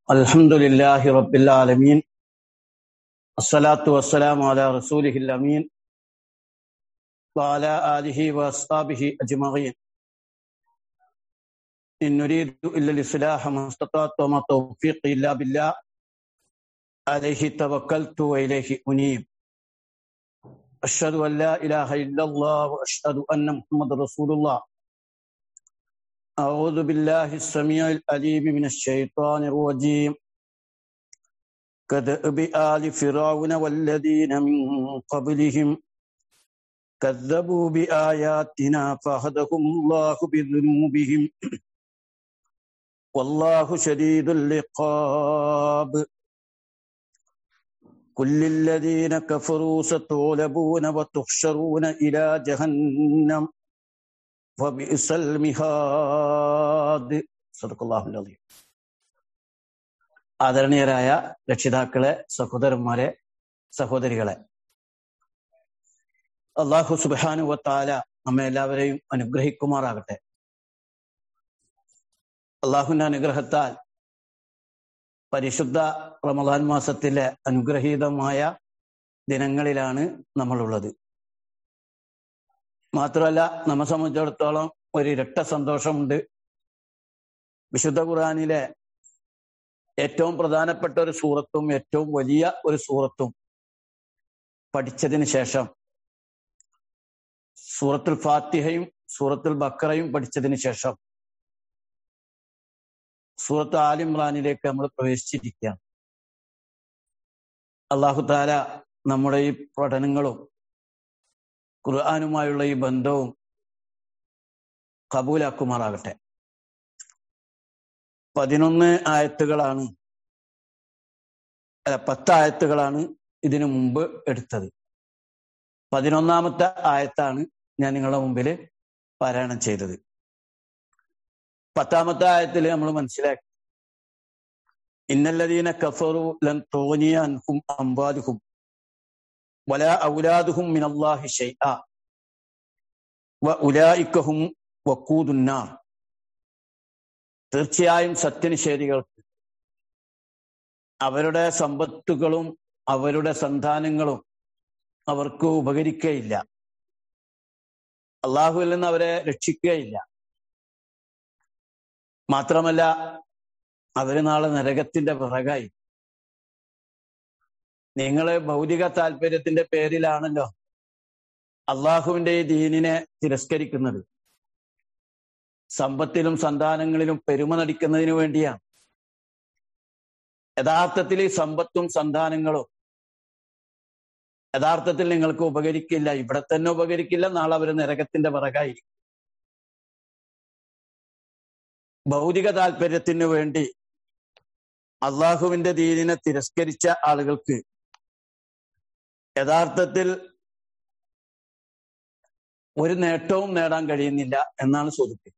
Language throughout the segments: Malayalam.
الحمد لله رب العالمين الصلاة والسلام على رسوله الأمين وعلى آله وأصحابه أجمعين إن نريد إلا الإصلاح ما استطعت وما توفيقي إلا بالله عليه توكلت وإليه أنيب أشهد أن لا إله إلا الله وأشهد أن محمد رسول الله أعوذ بالله السميع العليم من الشيطان الرجيم كدأب آل فرعون والذين من قبلهم كذبوا بآياتنا فأخذهم الله بذنوبهم والله شديد العقاب كل الذين كفروا ستغلبون وتحشرون إلى جهنم وبئس المهاد صدق الله العظيم ആദരണീയരായ രക്ഷിതാക്കളെ സഹോദരന്മാരെ സഹോദരികളെ അള്ളാഹു സുബാനുവത്താല നമ്മെ എല്ലാവരെയും അനുഗ്രഹിക്കുമാറാകട്ടെ അള്ളാഹുവിന്റെ അനുഗ്രഹത്താൽ പരിശുദ്ധ റമദാൻ മാസത്തിലെ അനുഗ്രഹീതമായ ദിനങ്ങളിലാണ് നമ്മളുള്ളത് മാത്രമല്ല നമ്മെ സംബന്ധിച്ചിടത്തോളം ഒരു ഇരട്ട സന്തോഷമുണ്ട് വിശുദ്ധ ഖുർആാനിലെ ഏറ്റവും പ്രധാനപ്പെട്ട ഒരു സൂറത്തും ഏറ്റവും വലിയ ഒരു സൂറത്തും പഠിച്ചതിന് ശേഷം സൂറത്തുൽ ഫാത്തിഹയും സൂറത്തുൽ ബക്കറയും പഠിച്ചതിന് ശേഷം സൂറത്ത് ആലിമ്രാനിലേക്ക് നമ്മൾ പ്രവേശിച്ചിരിക്കുകയാണ് അള്ളാഹു താല നമ്മുടെ ഈ പഠനങ്ങളും ഖുർആാനുമായുള്ള ഈ ബന്ധവും കബൂലാക്കുമാറാകട്ടെ പതിനൊന്ന് ആയത്തുകളാണ് അല്ല പത്ത് ആയത്തുകളാണ് ഇതിനു മുമ്പ് എടുത്തത് പതിനൊന്നാമത്തെ ആയത്താണ് ഞാൻ നിങ്ങളുടെ മുമ്പിൽ പാരായണം ചെയ്തത് പത്താമത്തെ ആയത്തിൽ നമ്മൾ മനസ്സിലാക്കി ഇന്നല്ലദീന കഫറു ലൻ തോന്നിയ അൻഹും അംബാലുഹും വല ഔലാദുഹും മിനല്ലാഹി ഷൈഅ വ ഉലായിക്കഹും വക്കൂദുന്നാർ തീർച്ചയായും സത്യനിഷേധികൾക്ക് അവരുടെ സമ്പത്തുകളും അവരുടെ സന്താനങ്ങളും അവർക്ക് ഉപകരിക്കുകയില്ല അള്ളാഹുവിൽ നിന്ന് അവരെ രക്ഷിക്കുകയില്ല മാത്രമല്ല അവര് നാളെ നരകത്തിന്റെ പിറകായി നിങ്ങള് ഭൗതിക താല്പര്യത്തിന്റെ പേരിലാണല്ലോ അള്ളാഹുവിന്റെ ഈ ദീനിനെ തിരസ്കരിക്കുന്നത് സമ്പത്തിലും സന്താനങ്ങളിലും പെരുമ നടിക്കുന്നതിന് വേണ്ടിയാണ് യഥാർത്ഥത്തിൽ ഈ സമ്പത്തും സന്താനങ്ങളും യഥാർത്ഥത്തിൽ നിങ്ങൾക്ക് ഉപകരിക്കില്ല ഇവിടെ തന്നെ ഉപകരിക്കില്ല നാളെ അവർ നരകത്തിന്റെ പിറകായി ഭൗതിക താല്പര്യത്തിന് വേണ്ടി അള്ളാഹുവിന്റെ ദീനിനെ തിരസ്കരിച്ച ആളുകൾക്ക് യഥാർത്ഥത്തിൽ ഒരു നേട്ടവും നേടാൻ കഴിയുന്നില്ല എന്നാണ് സൂചിപ്പിക്കുന്നത്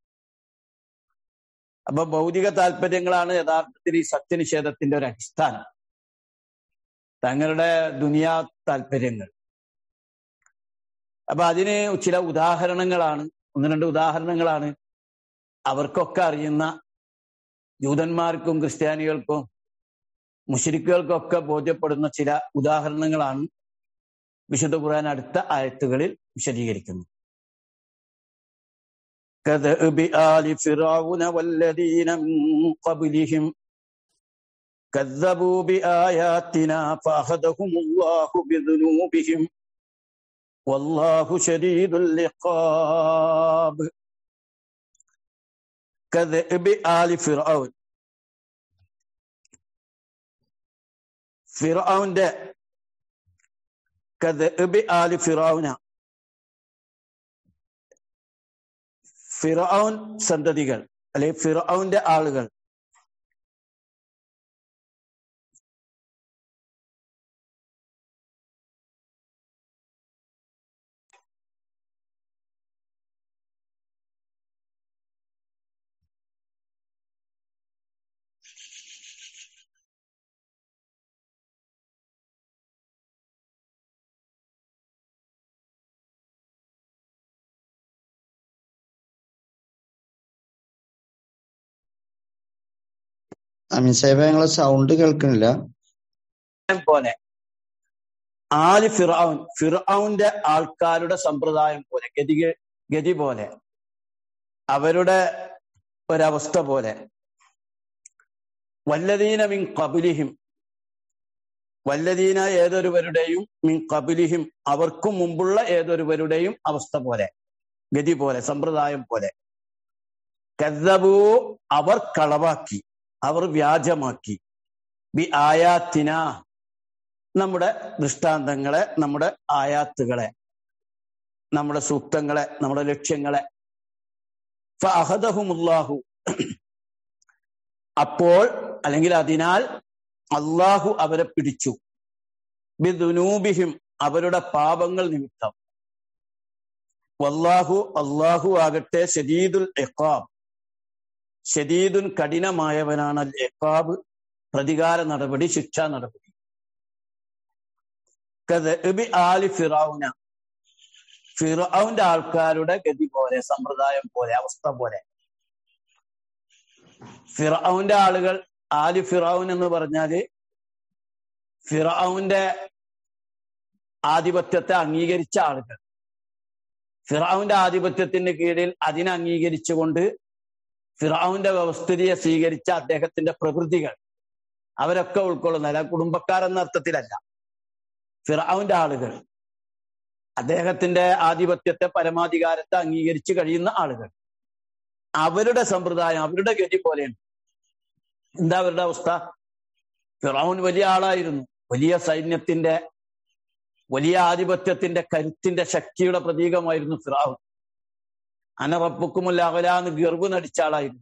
അപ്പൊ ഭൗതിക താല്പര്യങ്ങളാണ് യഥാർത്ഥത്തിൽ ഈ സത്യനിഷേധത്തിന്റെ ഒരു അടിസ്ഥാനം തങ്ങളുടെ ദുനിയാ താല്പര്യങ്ങൾ അപ്പൊ അതിന് ചില ഉദാഹരണങ്ങളാണ് ഒന്ന് രണ്ട് ഉദാഹരണങ്ങളാണ് അവർക്കൊക്കെ അറിയുന്ന ജൂതന്മാർക്കും ക്രിസ്ത്യാനികൾക്കും മുഷരിക്കുകൾക്കൊക്കെ ബോധ്യപ്പെടുന്ന ചില ഉദാഹരണങ്ങളാണ് വിശുദ്ധ ഖുർആൻ അടുത്ത ആയത്തുകളിൽ വിശദീകരിക്കുന്നത് كذب آل فرعون والذين من قبلهم كذبوا بآياتنا فأخذهم الله بذنوبهم والله شديد العقاب كذب آل فرعون ഫിറൌന്റെ കذب ആലി ഫിറൌന ഫിറൌൻ സന്തതികൾ അല്ലെ ഫിറൌന്റെ ആളുകൾ അമീൻ സാഹിബ് ഞങ്ങളെ സൗണ്ട് കേൾക്കണില്ല പോലെ ആല് ഫിറൌൻ ഫിറൌന്റെ ആൾക്കാരുടെ സമ്പ്രദായം പോലെ ഗതി ഗതി പോലെ അവരുടെ ഒരവസ്ഥ പോലെ വല്ലദീന മിൻ കബിലിഹിം വല്ലദീന ഏതൊരുവരുടെയും മിൻ കബിലിഹിം അവർക്കും മുമ്പുള്ള ഏതൊരുവരുടെയും അവസ്ഥ പോലെ ഗതി പോലെ സമ്പ്രദായം പോലെ കദ്ദബൂ അവർ കളവാക്കി അവർ വ്യാജമാക്കി ബി ആയാത്തിന നമ്മുടെ ദൃഷ്ടാന്തങ്ങളെ നമ്മുടെ ആയാത്തുകളെ നമ്മുടെ സൂക്തങ്ങളെ നമ്മുടെ ലക്ഷ്യങ്ങളെ ഫഹദഹുമുല്ലാഹു അപ്പോൾ അല്ലെങ്കിൽ അതിനാൽ അള്ളാഹു അവരെ പിടിച്ചു ബിദുനൂബിഹിം അവരുടെ പാപങ്ങൾ നിമിത്തം വല്ലാഹു അള്ളാഹു ആകട്ടെ ഷദീദുൽ എക്കാബ് ഷദീദുൻ കഠിനമായവനാണ് അൽ എക്കാബ് പ്രതികാര നടപടി ശിക്ഷാ നടപടി കദബി ആലി ഫിറൌന ഫിറൌന്റെ ആൾക്കാരുടെ ഗതി പോലെ സമ്പ്രദായം പോലെ അവസ്ഥ പോലെ ഫിറൌന്റെ ആളുകൾ ആലി ഫിറൌൻ എന്ന് പറഞ്ഞാല് ഫിറൌന്റെ ആധിപത്യത്തെ അംഗീകരിച്ച ആളുകൾ ഫിറൌന്റെ ആധിപത്യത്തിന് കീഴിൽ അതിനെ അംഗീകരിച്ചുകൊണ്ട് ഫിറൌന്റെ വ്യവസ്ഥിതിയെ സ്വീകരിച്ച അദ്ദേഹത്തിന്റെ പ്രകൃതികൾ അവരൊക്കെ ഉൾക്കൊള്ളുന്ന അല്ല കുടുംബക്കാരെന്ന അർത്ഥത്തിലല്ല ഫിറൌന്റെ ആളുകൾ അദ്ദേഹത്തിന്റെ ആധിപത്യത്തെ പരമാധികാരത്തെ അംഗീകരിച്ച് കഴിയുന്ന ആളുകൾ അവരുടെ സമ്പ്രദായം അവരുടെ ഗതി പോലെയാണ് എന്താ അവരുടെ അവസ്ഥ ഫിറൌൻ വലിയ ആളായിരുന്നു വലിയ സൈന്യത്തിന്റെ വലിയ ആധിപത്യത്തിന്റെ കരുത്തിന്റെ ശക്തിയുടെ പ്രതീകമായിരുന്നു ഫിറൌൻ അനറപ്പുക്കുമുല്ല അകലാന്ന് ഗർവ് നടിച്ച ആളായിരുന്നു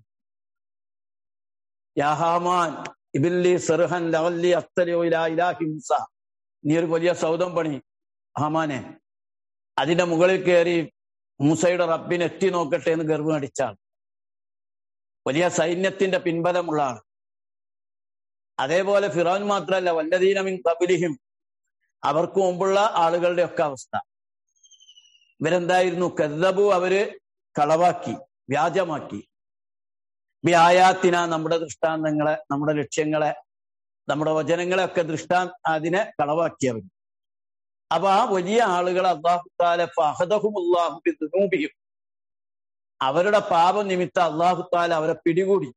യാഹാമാൻ ഇബില്ലി സെർഹൻ ലവല്ലി അസ്തലിയോ ഇലാഹിംസ നീ ഒരു വലിയ സൗദം പണി ഹമാനെ അതിന്റെ മുകളിൽ കയറി മൂസയുടെ റബ്ബിനെ എത്തി നോക്കട്ടെ എന്ന് ഗർവ് നടിച്ചാൾ വലിയ സൈന്യത്തിന്റെ പിൻബലമുള്ള ആൾ അതേപോലെ ഫിറോൻ മാത്രമല്ല വല്ലതീനമിൻ കബിലിഹിം അവർക്ക് മുമ്പുള്ള ആളുകളുടെ ഒക്കെ അവസ്ഥ ഇവരെന്തായിരുന്നു കദ്ദബു അവര് കളവാക്കി വ്യാജമാക്കി വ്യായാത്തിന നമ്മുടെ ദൃഷ്ടാന്തങ്ങളെ നമ്മുടെ ലക്ഷ്യങ്ങളെ നമ്മുടെ വചനങ്ങളെ ഒക്കെ ദൃഷ്ടാ അതിനെ കളവാക്കിയവർ അപ്പൊ ആ വലിയ ആളുകൾ അള്ളാഹുത്താലെ ഫഹദഹുമുല്ലാഹുബിയും അവരുടെ പാപം നിമിത്തം അള്ളാഹുത്താല അവരെ പിടികൂടി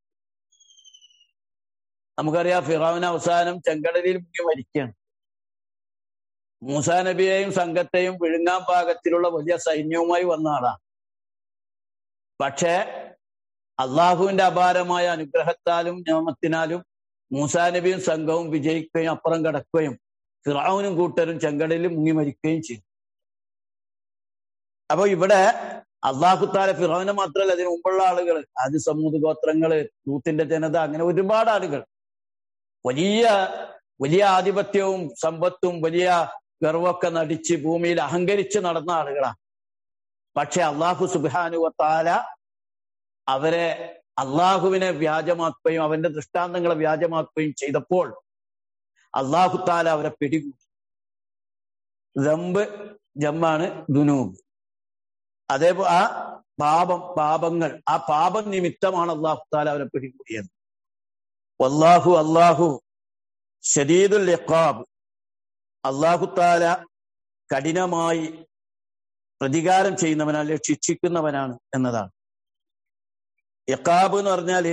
നമുക്കറിയാം ഫിറാവിന് അവസാനം ചെങ്കടലിൽ മുങ്ങി മരിക്കുകയാണ് മൂസാ നബിയെയും സംഘത്തെയും വിഴുങ്ങാൻ പാകത്തിലുള്ള വലിയ സൈന്യവുമായി വന്ന ആളാണ് പക്ഷേ അള്ളാഹുവിന്റെ അപാരമായ അനുഗ്രഹത്താലും നിയമത്തിനാലും മൂസാ നബിയും സംഘവും വിജയിക്കുകയും അപ്പുറം കടക്കുകയും ഫിറാവുനും കൂട്ടരും ചെങ്കടലിൽ മുങ്ങി മരിക്കുകയും ചെയ്തു അപ്പൊ ഇവിടെ അള്ളാഹുത്താല ഫിറോവിനെ മാത്രമല്ല അതിന് മുമ്പുള്ള ആളുകൾ ആദ്യ സമൂഹ ഗോത്രങ്ങള് ലൂത്തിന്റെ ജനത അങ്ങനെ ഒരുപാട് ആളുകൾ വലിയ വലിയ ആധിപത്യവും സമ്പത്തും വലിയ ഗർവൊക്കെ നടിച്ച് ഭൂമിയിൽ അഹങ്കരിച്ച് നടന്ന ആളുകളാണ് പക്ഷെ അള്ളാഹു സുബാനുവത്താല അവരെ അള്ളാഹുവിനെ വ്യാജമാക്കുകയും അവന്റെ ദൃഷ്ടാന്തങ്ങളെ വ്യാജമാക്കുകയും ചെയ്തപ്പോൾ അള്ളാഹു താല അവരെ പിടികൂടി ദമ്പ് ജമ്മാണ് ദുനൂബ് അതേപോലെ ആ പാപം പാപങ്ങൾ ആ പാപം നിമിത്തമാണ് അള്ളാഹു താല അവരെ പിടികൂടിയത് അള്ളാഹു അള്ളാഹു ഷദീദുൽ ഇഖാബ് അള്ളാഹു താല കഠിനമായി പ്രതികാരം ചെയ്യുന്നവനല്ല ശിക്ഷിക്കുന്നവനാണ് എന്നതാണ് ഇഖാബ് എന്ന് പറഞ്ഞാല്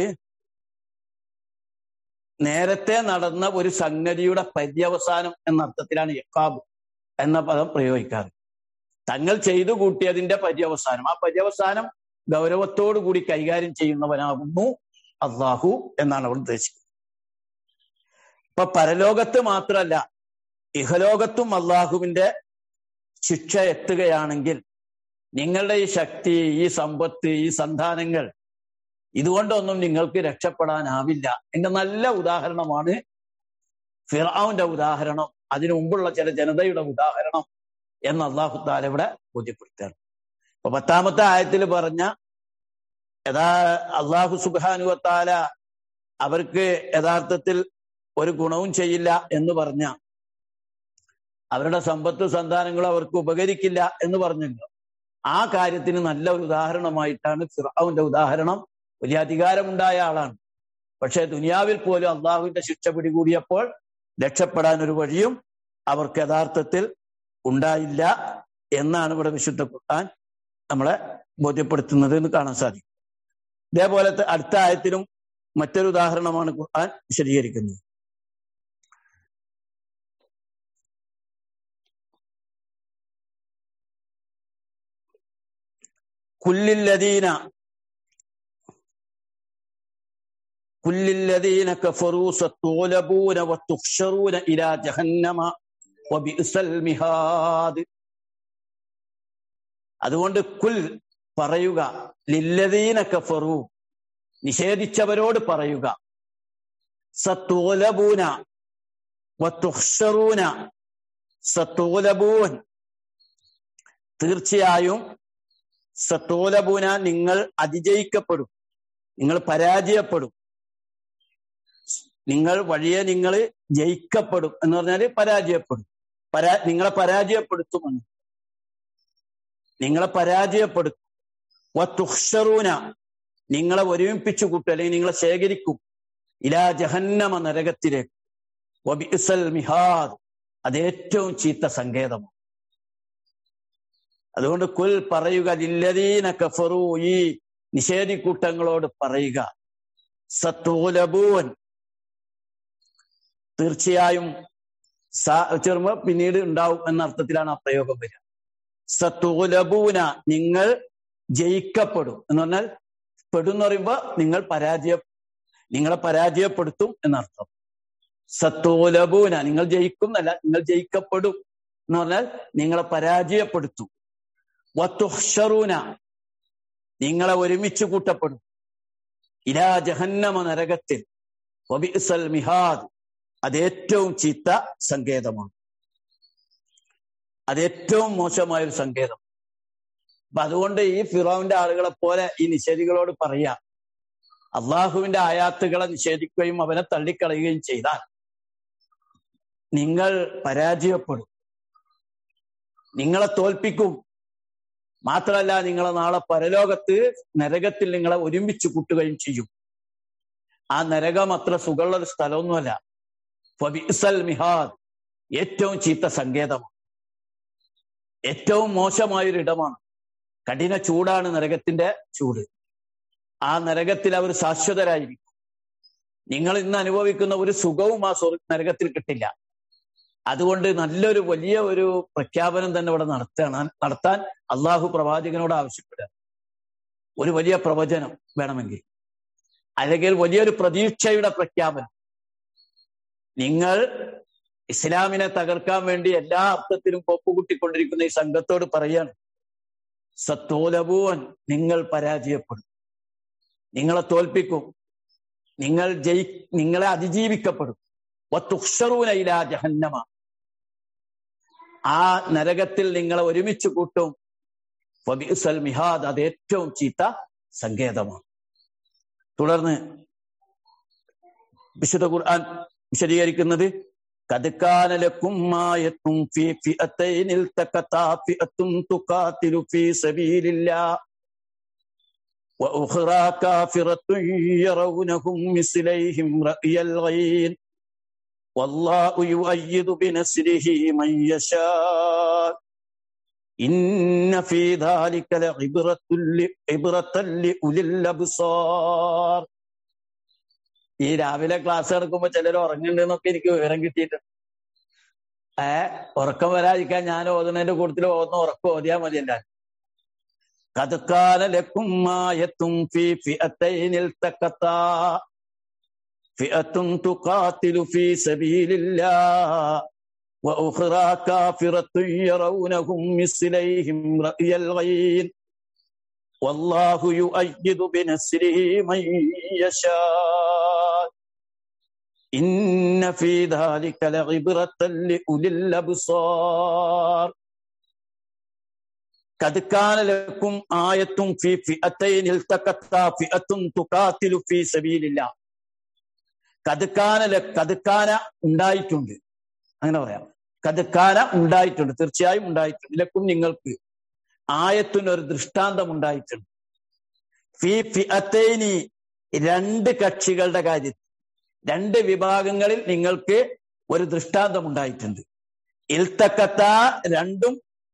നേരത്തെ നടന്ന ഒരു സംഗതിയുടെ പര്യവസാനം എന്ന അർത്ഥത്തിലാണ് ഇഖാബ് എന്ന പദം പ്രയോഗിക്കാറ് തങ്ങൾ ചെയ്തു കൂട്ടിയതിന്റെ പര്യവസാനം ആ പര്യവസാനം ഗൗരവത്തോടു കൂടി കൈകാര്യം ചെയ്യുന്നവനാകുന്നു അള്ളാഹു എന്നാണ് അവർ ഉദ്ദേശിക്കുന്നത് ഇപ്പൊ പരലോകത്ത് മാത്രമല്ല ഇഹലോകത്തും അള്ളാഹുവിന്റെ ശിക്ഷ എത്തുകയാണെങ്കിൽ നിങ്ങളുടെ ഈ ശക്തി ഈ സമ്പത്ത് ഈ സന്താനങ്ങൾ ഇതുകൊണ്ടൊന്നും നിങ്ങൾക്ക് രക്ഷപ്പെടാനാവില്ല എന്റെ നല്ല ഉദാഹരണമാണ് ഫിറാവിന്റെ ഉദാഹരണം അതിനു മുമ്പുള്ള ചില ജനതയുടെ ഉദാഹരണം എന്ന് അള്ളാഹു താല ഇവിടെ ബോധ്യപ്പെടുത്തുകയാണ് അപ്പൊ പത്താമത്തെ ആയത്തിൽ പറഞ്ഞ യഥാ അള്ളാഹു സുബാനുവത്താല അവർക്ക് യഥാർത്ഥത്തിൽ ഒരു ഗുണവും ചെയ്യില്ല എന്ന് പറഞ്ഞ അവരുടെ സമ്പത്ത് സന്താനങ്ങളും അവർക്ക് ഉപകരിക്കില്ല എന്ന് പറഞ്ഞല്ലോ ആ കാര്യത്തിന് നല്ല ഒരു ഉദാഹരണമായിട്ടാണ് ഫിറാവിന്റെ ഉദാഹരണം വലിയ അധികാരമുണ്ടായ ആളാണ് പക്ഷെ ദുനിയാവിൽ പോലും അള്ളാഹുവിന്റെ ശിക്ഷ പിടികൂടിയപ്പോൾ രക്ഷപ്പെടാൻ ഒരു വഴിയും അവർക്ക് യഥാർത്ഥത്തിൽ ഉണ്ടായില്ല എന്നാണ് ഇവിടെ വിശുദ്ധ ഖുർആൻ നമ്മളെ ബോധ്യപ്പെടുത്തുന്നത് എന്ന് കാണാൻ സാധിക്കും ഇതേപോലെ അടുത്ത ആയത്തിലും മറ്റൊരു ഉദാഹരണമാണ് ഖുർആൻ വിശദീകരിക്കുന്നത് കുല്ലില്ലദീന കുല്ലില്ലദീന കഫറൂ സത്തൂലബൂന വത്തുഹ്ശറൂന ഇലാ ജഹന്നമ വബിഅ്സൽ മിഹാദ് അതുകൊണ്ട് കുൽ പറയുക ലില്ലദീന കഫറു നിഷേധിച്ചവരോട് പറയുക സത്തൂലബൂന വത്തുഹ്ശറൂന സത്തൂലബൂൻ തീർച്ചയായും സത്തോലബൂന നിങ്ങൾ അതിജയിക്കപ്പെടും നിങ്ങൾ പരാജയപ്പെടും നിങ്ങൾ വഴിയെ നിങ്ങൾ ജയിക്കപ്പെടും എന്ന് പറഞ്ഞാൽ പരാജയപ്പെടും പരാ നിങ്ങളെ പരാജയപ്പെടുത്തുമെന്ന് നിങ്ങളെ പരാജയപ്പെടുത്തും വത്തുഹ്ഷറൂന നിങ്ങളെ ഒരുമിപ്പിച്ചു കൂട്ടും അല്ലെങ്കിൽ നിങ്ങളെ ശേഖരിക്കും ഇലാ ജഹന്നമ നരകത്തിലേക്ക് വബിഅ്സൽ മിഹാദ് അത് ഏറ്റവും ചീത്ത സങ്കേതമാണ് അതുകൊണ്ട് കുൽ പറയുക ലില്ലദീന കഫറു ഈ നിഷേധിക്കൂട്ടങ്ങളോട് പറയുക സത്തൂലബൂൻ തീർച്ചയായും ചെറുമ്പോ പിന്നീട് ഉണ്ടാവും എന്ന അർത്ഥത്തിലാണ് ആ പ്രയോഗം വരിക സത്തൂലബൂന നിങ്ങൾ ജയിക്കപ്പെടും എന്ന് പറഞ്ഞാൽ പെടും എന്ന് പറയുമ്പോ നിങ്ങൾ പരാജയ നിങ്ങളെ പരാജയപ്പെടുത്തും എന്നർത്ഥം സത്തോലബൂന നിങ്ങൾ ജയിക്കും എന്നല്ല നിങ്ങൾ ജയിക്കപ്പെടും എന്ന് പറഞ്ഞാൽ നിങ്ങളെ പരാജയപ്പെടുത്തും വത്തുഹ്ഷറൂന നിങ്ങളെ ഒരുമിച്ച് കൂട്ടപ്പെടും ഇലാ ജഹന്നമ നരകത്തിൽ വബിഅ്സൽ മിഹാദ് അതേറ്റവും ചീത്ത സങ്കേതമാണ് അതേറ്റവും മോശമായ ഒരു സങ്കേതം അപ്പൊ അതുകൊണ്ട് ഈ ഫിറോവിന്റെ ആളുകളെ പോലെ ഈ നിഷേധികളോട് പറയാ അള്ളാഹുവിന്റെ ആയാത്തുകളെ നിഷേധിക്കുകയും അവനെ തള്ളിക്കളയുകയും ചെയ്താൽ നിങ്ങൾ പരാജയപ്പെടും നിങ്ങളെ തോൽപ്പിക്കും മാത്രമല്ല നിങ്ങളെ നാളെ പരലോകത്ത് നരകത്തിൽ നിങ്ങളെ ഒരുമിച്ച് കൂട്ടുകയും ചെയ്യും ആ നരകം അത്ര സുഖമുള്ള ഒരു സ്ഥലമൊന്നുമല്ല ഫബിസൽ മിഹാദ് ഏറ്റവും ചീത്ത സങ്കേതമാണ് ഏറ്റവും മോശമായൊരു ഇടമാണ് കഠിന ചൂടാണ് നരകത്തിന്റെ ചൂട് ആ നരകത്തിൽ അവർ ശാശ്വതരായിരിക്കും നിങ്ങൾ ഇന്ന് അനുഭവിക്കുന്ന ഒരു സുഖവും ആ സ്വർ നരകത്തിൽ കിട്ടില്ല അതുകൊണ്ട് നല്ലൊരു വലിയ ഒരു പ്രഖ്യാപനം തന്നെ ഇവിടെ നടത്തണം നടത്താൻ അള്ളാഹു പ്രവാചകനോട് ആവശ്യപ്പെടുക ഒരു വലിയ പ്രവചനം വേണമെങ്കിൽ അല്ലെങ്കിൽ വലിയൊരു പ്രതീക്ഷയുടെ പ്രഖ്യാപനം നിങ്ങൾ ഇസ്ലാമിനെ തകർക്കാൻ വേണ്ടി എല്ലാ അർത്ഥത്തിലും കൊപ്പുകുട്ടിക്കൊണ്ടിരിക്കുന്ന ഈ സംഘത്തോട് പറയാണ് സത്തോലഭൂവൻ നിങ്ങൾ പരാജയപ്പെടും നിങ്ങളെ തോൽപ്പിക്കും നിങ്ങൾ ജയി നിങ്ങളെ അതിജീവിക്കപ്പെടും വത്തുക്ഷറൂനയില ജഹന്നമ ആ നരകത്തിൽ നിങ്ങളെ ഒരുമിച്ച് കൂട്ടും ഫബിസൽ മിഹാദ് അത് ഏറ്റവും ചീത്ത സങ്കേതമാണ് തുടർന്ന് വിശുദ്ധ ഖുർആൻ വിശദീകരിക്കുന്നത് കതുക്കാനലക്കും മായത്തും ഫി ഫിഅത്തൈനിൽ തക്കത്താ ഫിഅത്തും തുഖാതിലു ഫീ സബീലില്ലാ وأخرى كافرة يرونهم مثليهم رأي العين والله يؤيد بنصره من يشاء إن في ذلك لعبرة عبرة لأولي الأبصار ഈ രാവിലെ ക്ലാസ് എടുക്കുമ്പോ ചിലർ ഉറങ്ങുന്നുണ്ടെന്നൊക്കെ എനിക്ക് വിവരം കിട്ടിയിട്ടുണ്ട് ഏ ഉറക്കം വരാതിരിക്കാൻ ഞാൻ ഓതുന്നതിന്റെ കൂട്ടത്തിൽ ഓതുന്ന ഉറക്കം ഓതിയാൽ മതി എല്ലാവരും قد كان لكم آية في فئتين التقتا فئة تقاتل في سبيل الله وأخرى كافرة يرونهم مثليهم رأي العين والله يؤيد بنصره من يشاء إن في ذلك لعبرة لأولي الأبصار കതുക്കാന ലക്കും ആയത്തും ഫി ഫിഅത്തൈനിൽ തക്കത്ത ഫിഅത്തും തുഖാതിലു ഫീ സബീലില്ല കതുക്കാന കതുക്കാന ഉണ്ടായിട്ടുണ്ട് അങ്ങനെ പറയാം കതുക്കാന ഉണ്ടായിട്ടുണ്ട് തീർച്ചയായും ഉണ്ടായിട്ടുണ്ട് ലക്കും നിങ്ങൾക്ക് ആയത്തിന് ഒരു ദൃഷ്ടാന്തം ഉണ്ടായിട്ടുണ്ട് ഫി ഫിഅത്തൈനി രണ്ട് കക്ഷികളുടെ കാര്യത്തിൽ രണ്ട് വിഭാഗങ്ങളിൽ നിങ്ങൾക്ക് ഒരു ദൃഷ്ടാന്തം ഉണ്ടായിട്ടുണ്ട് ഇൽത്തക്കത്ത രണ്ടും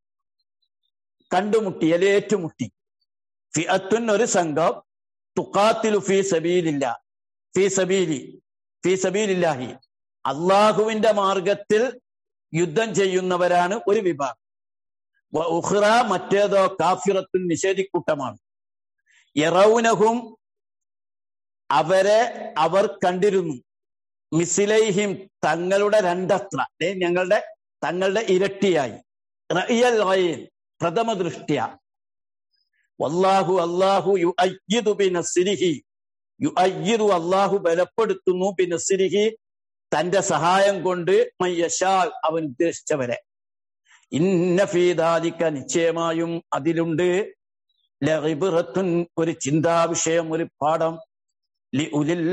കണ്ടുമുട്ടി അല്ലെ ഏറ്റുമുട്ടി ഫിഅത്തുൻ ഒരു സംഘം തുക്കാത്തിലു ഫി സബീലില്ല ഫി സബീലി ഫി സബീലില്ലാഹി അള്ളാഹുവിന്റെ മാർഗത്തിൽ യുദ്ധം ചെയ്യുന്നവരാണ് ഒരു വിഭാഗം വ ഉഖ്റ മറ്റേതോ കാഫിറത്തുൻ നിഷേധിക്കൂട്ടമാണ് യറൗനഹും അവരെ അവർ കണ്ടിരുന്നു മിസിലൈഹിം തങ്ങളുടെ രണ്ടത്ര ഏ, ഞങ്ങളുടെ തങ്ങളുടെ ഇരട്ടിയായി റഅയൽ ഗൈൻ പ്രഥമ ദൃഷ്ട്യ വല്ലാഹു അല്ലാഹു യുഅയ്യിദു ബിനസ്രിഹി യുഅയ്യിദു അല്ലാഹു ബലപ്പെടുത്തുന്നു ബിനസ്രിഹി തന്റെ സഹായം കൊണ്ട് മയ്യശാൽ അവൻ ഉദ്ദേശിച്ചവരെ ഇന്ന ഫീ ദാലിക നിശ്ചയമായും അതിലുണ്ട് ലഇബ്റത്തുൻ ഒരു ചിന്താവിഷയം ഒരു പാഠം ലി ഉലിൽ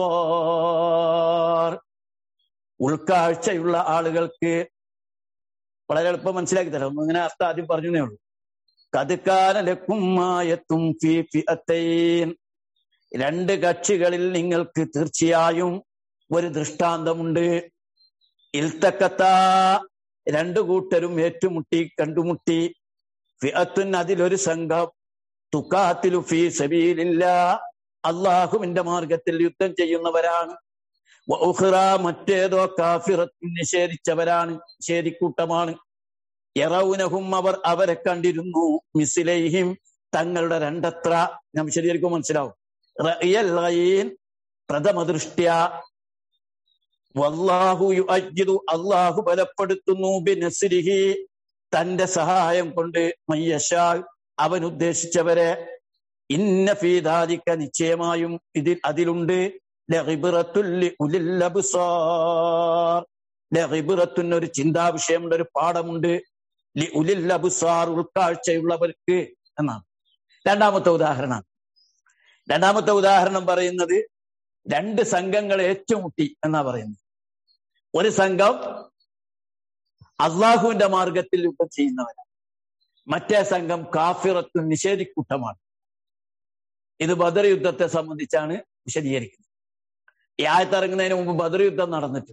അബ്സ്വാർ ഉൾക്കാഴ്ചയുള്ള ആളുകൾക്ക് വളരെ എളുപ്പം മനസ്സിലാക്കി തരാം ഒന്ന് ഇങ്ങനെ അർത്ഥം ആദ്യം പറഞ്ഞേ ഉള്ളൂ കതുക്കാനലക്കുമായത്തും ഫീ ഫിഅത്തൈൻ രണ്ട് കക്ഷികളിൽ നിങ്ങൾക്ക് തീർച്ചയായും ഒരു ദൃഷ്ടാന്തമുണ്ട് ഇൽത്തക്കത്ത രണ്ടു കൂട്ടരും ഏറ്റുമുട്ടി കണ്ടുമുട്ടി ഫിഅത്തുൻ അതിലൊരു സംഘം തുക്കാത്തിലു ഫീ സബീലില്ല അള്ളാഹുവിന്റെ മാർഗത്തിൽ യുദ്ധം ചെയ്യുന്നവരാണ് വ ഉഖ്റ മറ്റേതോ കാഫിറത്തുൻ നിഷേധിച്ചവരാണ് നിഷേധിക്കൂട്ടമാണ് യറൗനഹും അവർ അവരെ കണ്ടിരുന്നു മിസിലൈഹിം തങ്ങളുടെ രണ്ടത്ര ഞാൻ ശരിയായിരിക്കും മനസ്സിലാവും റഅയൽ ഗൈൻ പ്രഥമ ദൃഷ്ട്യ വല്ലാഹു യുഅജ്ജിദു അല്ലാഹു ബലപ്പെടുത്തുന്നു ബിനസ്രിഹി തന്റെ സഹായം കൊണ്ട് മയ്യശാൽ അവൻ ഉദ്ദേശിച്ചവരെ ഇന്ന ഫീദാദിക്ക നിശ്ചയമായും ഇതിൽ അതിലുണ്ട് ലഗിബ്റത്തുൽ ലിഉലിൽ അബ്സാർ ലഗിബ്റത്തുൻ ഒരു ചിന്താവിഷയമുണ്ട് ഒരു പാഠമുണ്ട് ലി ഉലിൽ അബ്സാർ ഉൾക്കാഴ്ചയുള്ളവർക്ക് എന്നാണ് രണ്ടാമത്തെ ഉദാഹരണം രണ്ടാമത്തെ ഉദാഹരണം പറയുന്നത് രണ്ട് സംഘങ്ങൾ ഏറ്റുമുട്ടി എന്നാ പറയുന്നത് ഒരു സംഘം അള്ളാഹുവിന്റെ മാർഗത്തിൽ യുദ്ധം ചെയ്യുന്നവരാണ് മറ്റേ സംഘം കാഫിറത്തും നിഷേധിക്കൂട്ടമാണ് ഇത് ബദർ യുദ്ധത്തെ സംബന്ധിച്ചാണ് വിശദീകരിക്കുന്നത് ഈ ആയത്തിറങ്ങുന്നതിന് മുമ്പ് ബദർ യുദ്ധം നടന്നിട്ട്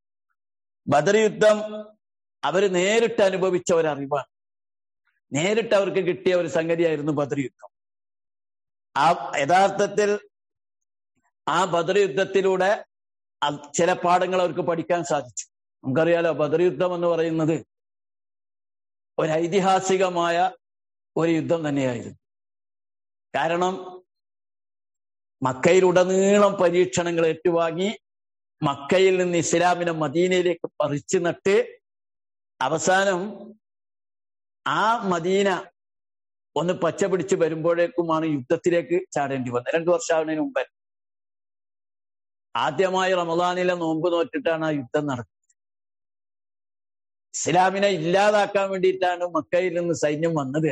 ബദർ യുദ്ധം അവര് നേരിട്ട് അനുഭവിച്ച ഒരു അറിവാണ് നേരിട്ട് അവർക്ക് കിട്ടിയ ഒരു സംഗതിയായിരുന്നു ബദർ യുദ്ധം ആ യഥാർത്ഥത്തിൽ ആ ബദർ യുദ്ധത്തിലൂടെ അത് ചില പാഠങ്ങൾ അവർക്ക് പഠിക്കാൻ സാധിച്ചു നമുക്കറിയാലോ ബദർ യുദ്ധം എന്ന് പറയുന്നത് ഒരു ഐതിഹാസികമായ ഒരു യുദ്ധം തന്നെയായിരുന്നു കാരണം മക്കയിലുടനീളം പരീക്ഷണങ്ങൾ ഏറ്റുവാങ്ങി മക്കയിൽ നിന്ന് ഇസ്ലാമിനെ മദീനയിലേക്ക് പറിച്ചു നട്ട് അവസാനം ആ മദീന ഒന്ന് പച്ച പിടിച്ച് വരുമ്പോഴേക്കുമാണ് യുദ്ധത്തിലേക്ക് ചാടേണ്ടി വന്നത് രണ്ടു വർഷമാകുന്നതിന് മുമ്പ് ആദ്യമായി റമദാനിലെ നോമ്പ് നോറ്റിട്ടാണ് ആ യുദ്ധം നടക്കുന്നത് ഇസ്ലാമിനെ ഇല്ലാതാക്കാൻ വേണ്ടിയിട്ടാണ് മക്കയിൽ നിന്ന് സൈന്യം വന്നത്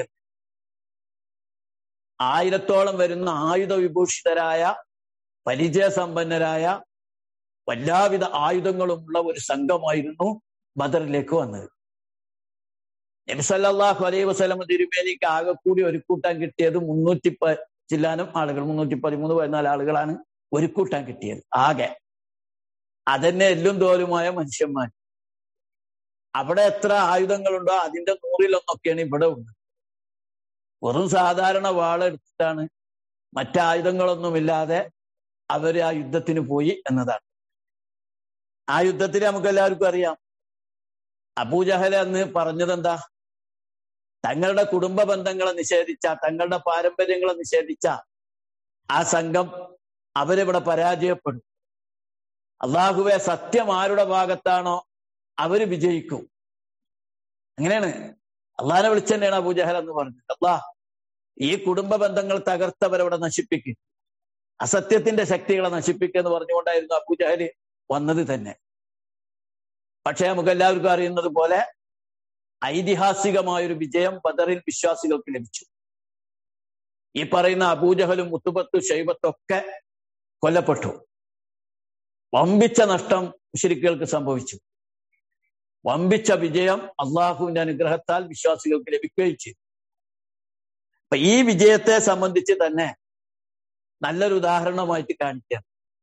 ആയിരത്തോളം വരുന്ന ആയുധ വിഭൂഷിതരായ പരിചയസമ്പന്നരായ എല്ലാവിധ ആയുധങ്ങളും ഉള്ള ഒരു സംഘമായിരുന്നു ബദറിലേക്ക് വന്നത് നബിസല്ലാഹു അലൈഹി വസ്ലം തിരുമേനിക്ക് ആകെ കൂടി ഒരു കൂട്ടാൻ കിട്ടിയത് മുന്നൂറ്റി പ ചില്ലാനും ആളുകൾ മുന്നൂറ്റി പതിമൂന്ന് പതിനാല് ആളുകളാണ് ഒരു കൂട്ടാൻ കിട്ടിയത് ആകെ അതന്നെ എല്ലും തോലുമായ മനുഷ്യന്മാർ അവിടെ എത്ര ആയുധങ്ങളുണ്ടോ അതിന്റെ നൂറിലൊന്നൊക്കെയാണ് ഇവിടെ ഉണ്ട് വെറും സാധാരണ വാളെടുത്തിട്ടാണ് മറ്റായുധങ്ങളൊന്നുമില്ലാതെ അവര് ആ യുദ്ധത്തിന് പോയി എന്നതാണ് ആ യുദ്ധത്തിൽ നമുക്ക് എല്ലാവർക്കും അറിയാം അബൂജഹല എന്ന് പറഞ്ഞത് എന്താ തങ്ങളുടെ കുടുംബ ബന്ധങ്ങളെ നിഷേധിച്ച തങ്ങളുടെ പാരമ്പര്യങ്ങളെ നിഷേധിച്ച ആ സംഘം അവരിവിടെ പരാജയപ്പെടും അള്ളാഹുവെ സത്യം ആരുടെ ഭാഗത്താണോ അവര് വിജയിക്കും അങ്ങനെയാണ് അള്ളാഹിനെ വിളിച്ചു തന്നെയാണ് അബൂജഹൽ എന്ന് പറഞ്ഞത് അള്ളാഹ് ഈ കുടുംബ ബന്ധങ്ങൾ തകർത്തവരവിടെ നശിപ്പിക്കും അസത്യത്തിന്റെ ശക്തികളെ നശിപ്പിക്കുക എന്ന് പറഞ്ഞുകൊണ്ടായിരുന്നു അബൂജഹല് വന്നത് തന്നെ പക്ഷേ നമുക്ക് എല്ലാവർക്കും അറിയുന്നത് പോലെ ഐതിഹാസികമായൊരു വിജയം ബദറിൽ വിശ്വാസികൾക്ക് ലഭിച്ചു ഈ പറയുന്ന അബൂജഹലും മുത്തുബത്തും ഷൈബത്തൊക്കെ കൊല്ലപ്പെട്ടു വമ്പിച്ച നഷ്ടം മുഷരിക്കുകൾക്ക് സംഭവിച്ചു വമ്പിച്ച വിജയം അള്ളാഹുവിന്റെ അനുഗ്രഹത്താൽ വിശ്വാസികൾക്ക് ലഭിക്കുകയും ചെയ്തു അപ്പൊ ഈ വിജയത്തെ സംബന്ധിച്ച് തന്നെ നല്ലൊരു ഉദാഹരണമായിട്ട് കാണിക്കാം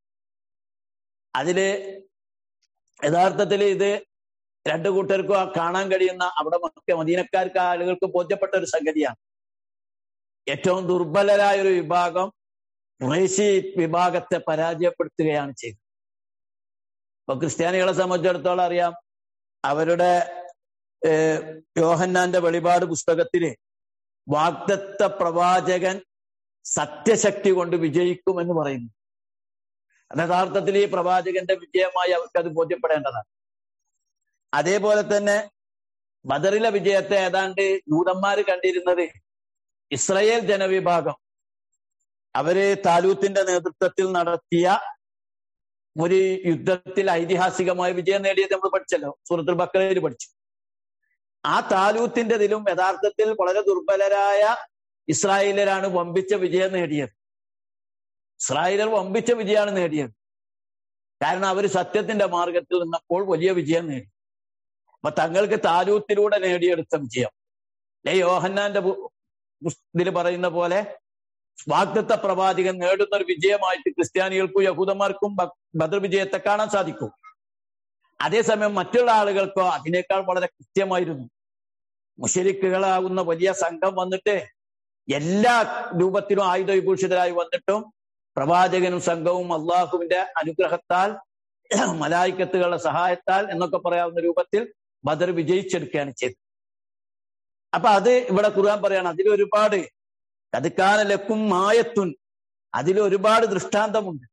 അതില് യഥാർത്ഥത്തിൽ ഇത് രണ്ടു കൂട്ടർക്കും കാണാൻ കഴിയുന്ന അവിടെ മക്ക മദീനക്കാർക്ക് ആളുകൾക്ക് ബോധ്യപ്പെട്ട ഒരു സംഗതിയാണ് ഏറ്റവും ദുർബലരായ ഒരു വിഭാഗം ഖുറൈശി വിഭാഗത്തെ പരാജയപ്പെടുത്തുകയാണ് ചെയ്തത് ഇപ്പൊ ക്രിസ്ത്യാനികളെ സംബന്ധിച്ചിടത്തോളം അറിയാം അവരുടെ യോഹന്നാന്റെ വെളിപാട് പുസ്തകത്തില് വാഗ്ദത്ത പ്രവാചകൻ സത്യശക്തി കൊണ്ട് വിജയിക്കുമെന്ന് പറയുന്നു അത് യഥാർത്ഥത്തിൽ ഈ പ്രവാചകന്റെ വിജയമായി അവർക്ക് അത് ബോധ്യപ്പെടേണ്ടതാണ് അതേപോലെ തന്നെ ബദറിലെ വിജയത്തെ ഏതാണ്ട് യൂതന്മാര് കണ്ടിരുന്നത് ഇസ്രയേൽ ജനവിഭാഗം അവര് താലൂത്തിന്റെ നേതൃത്വത്തിൽ നടത്തിയ ഒരു യുദ്ധത്തിൽ ഐതിഹാസികമായ വിജയം നേടിയത് നമ്മൾ പഠിച്ചല്ലോ സൂറത്തുൽ ബക്കറയിൽ പഠിച്ചു ആ താലൂത്തിന്റെ ഇതിലും യഥാർത്ഥത്തിൽ വളരെ ദുർബലരായ ഇസ്രായേലരാണ് വമ്പിച്ച വിജയം നേടിയത് ഇസ്രായേലർ വമ്പിച്ച വിജയമാണ് നേടിയത് കാരണം അവർ സത്യത്തിന്റെ മാർഗത്തിൽ നിന്നപ്പോൾ വലിയ വിജയം നേടി അപ്പൊ തങ്ങൾക്ക് താലൂത്തിലൂടെ നേടിയെടുത്ത വിജയം ഏ യോഹന്നാന്റെ ഇതിൽ പറയുന്ന പോലെ വാഗ്ദത്ത പ്രവാചകൻ നേടുന്ന ഒരു വിജയമായിട്ട് ക്രിസ്ത്യാനികൾക്കും യഹൂദന്മാർക്കും ബദർ വിജയത്തെ കാണാൻ സാധിക്കും അതേസമയം മറ്റുള്ള ആളുകൾക്കോ അതിനേക്കാൾ വളരെ കൃത്യമായിരുന്നു മുഷരിക്കുകളാകുന്ന വലിയ സംഘം വന്നിട്ട് എല്ലാ രൂപത്തിലും ആയുധ വിഭൂഷിതരായി വന്നിട്ടും പ്രവാചകനും സംഘവും അള്ളാഹുവിന്റെ അനുഗ്രഹത്താൽ മലായിക്കത്തുകളുടെ സഹായത്താൽ എന്നൊക്കെ പറയാവുന്ന രൂപത്തിൽ ബദർ വിജയിച്ചെടുക്കുകയാണ് ചെയ്തത് അപ്പൊ അത് ഇവിടെ ഖുർആൻ പറയാണ് അതിലൊരുപാട് കതുക്കാന ലക്കും മായത്തുൻ അതിൽ ഒരുപാട് ദൃഷ്ടാന്തമുണ്ട്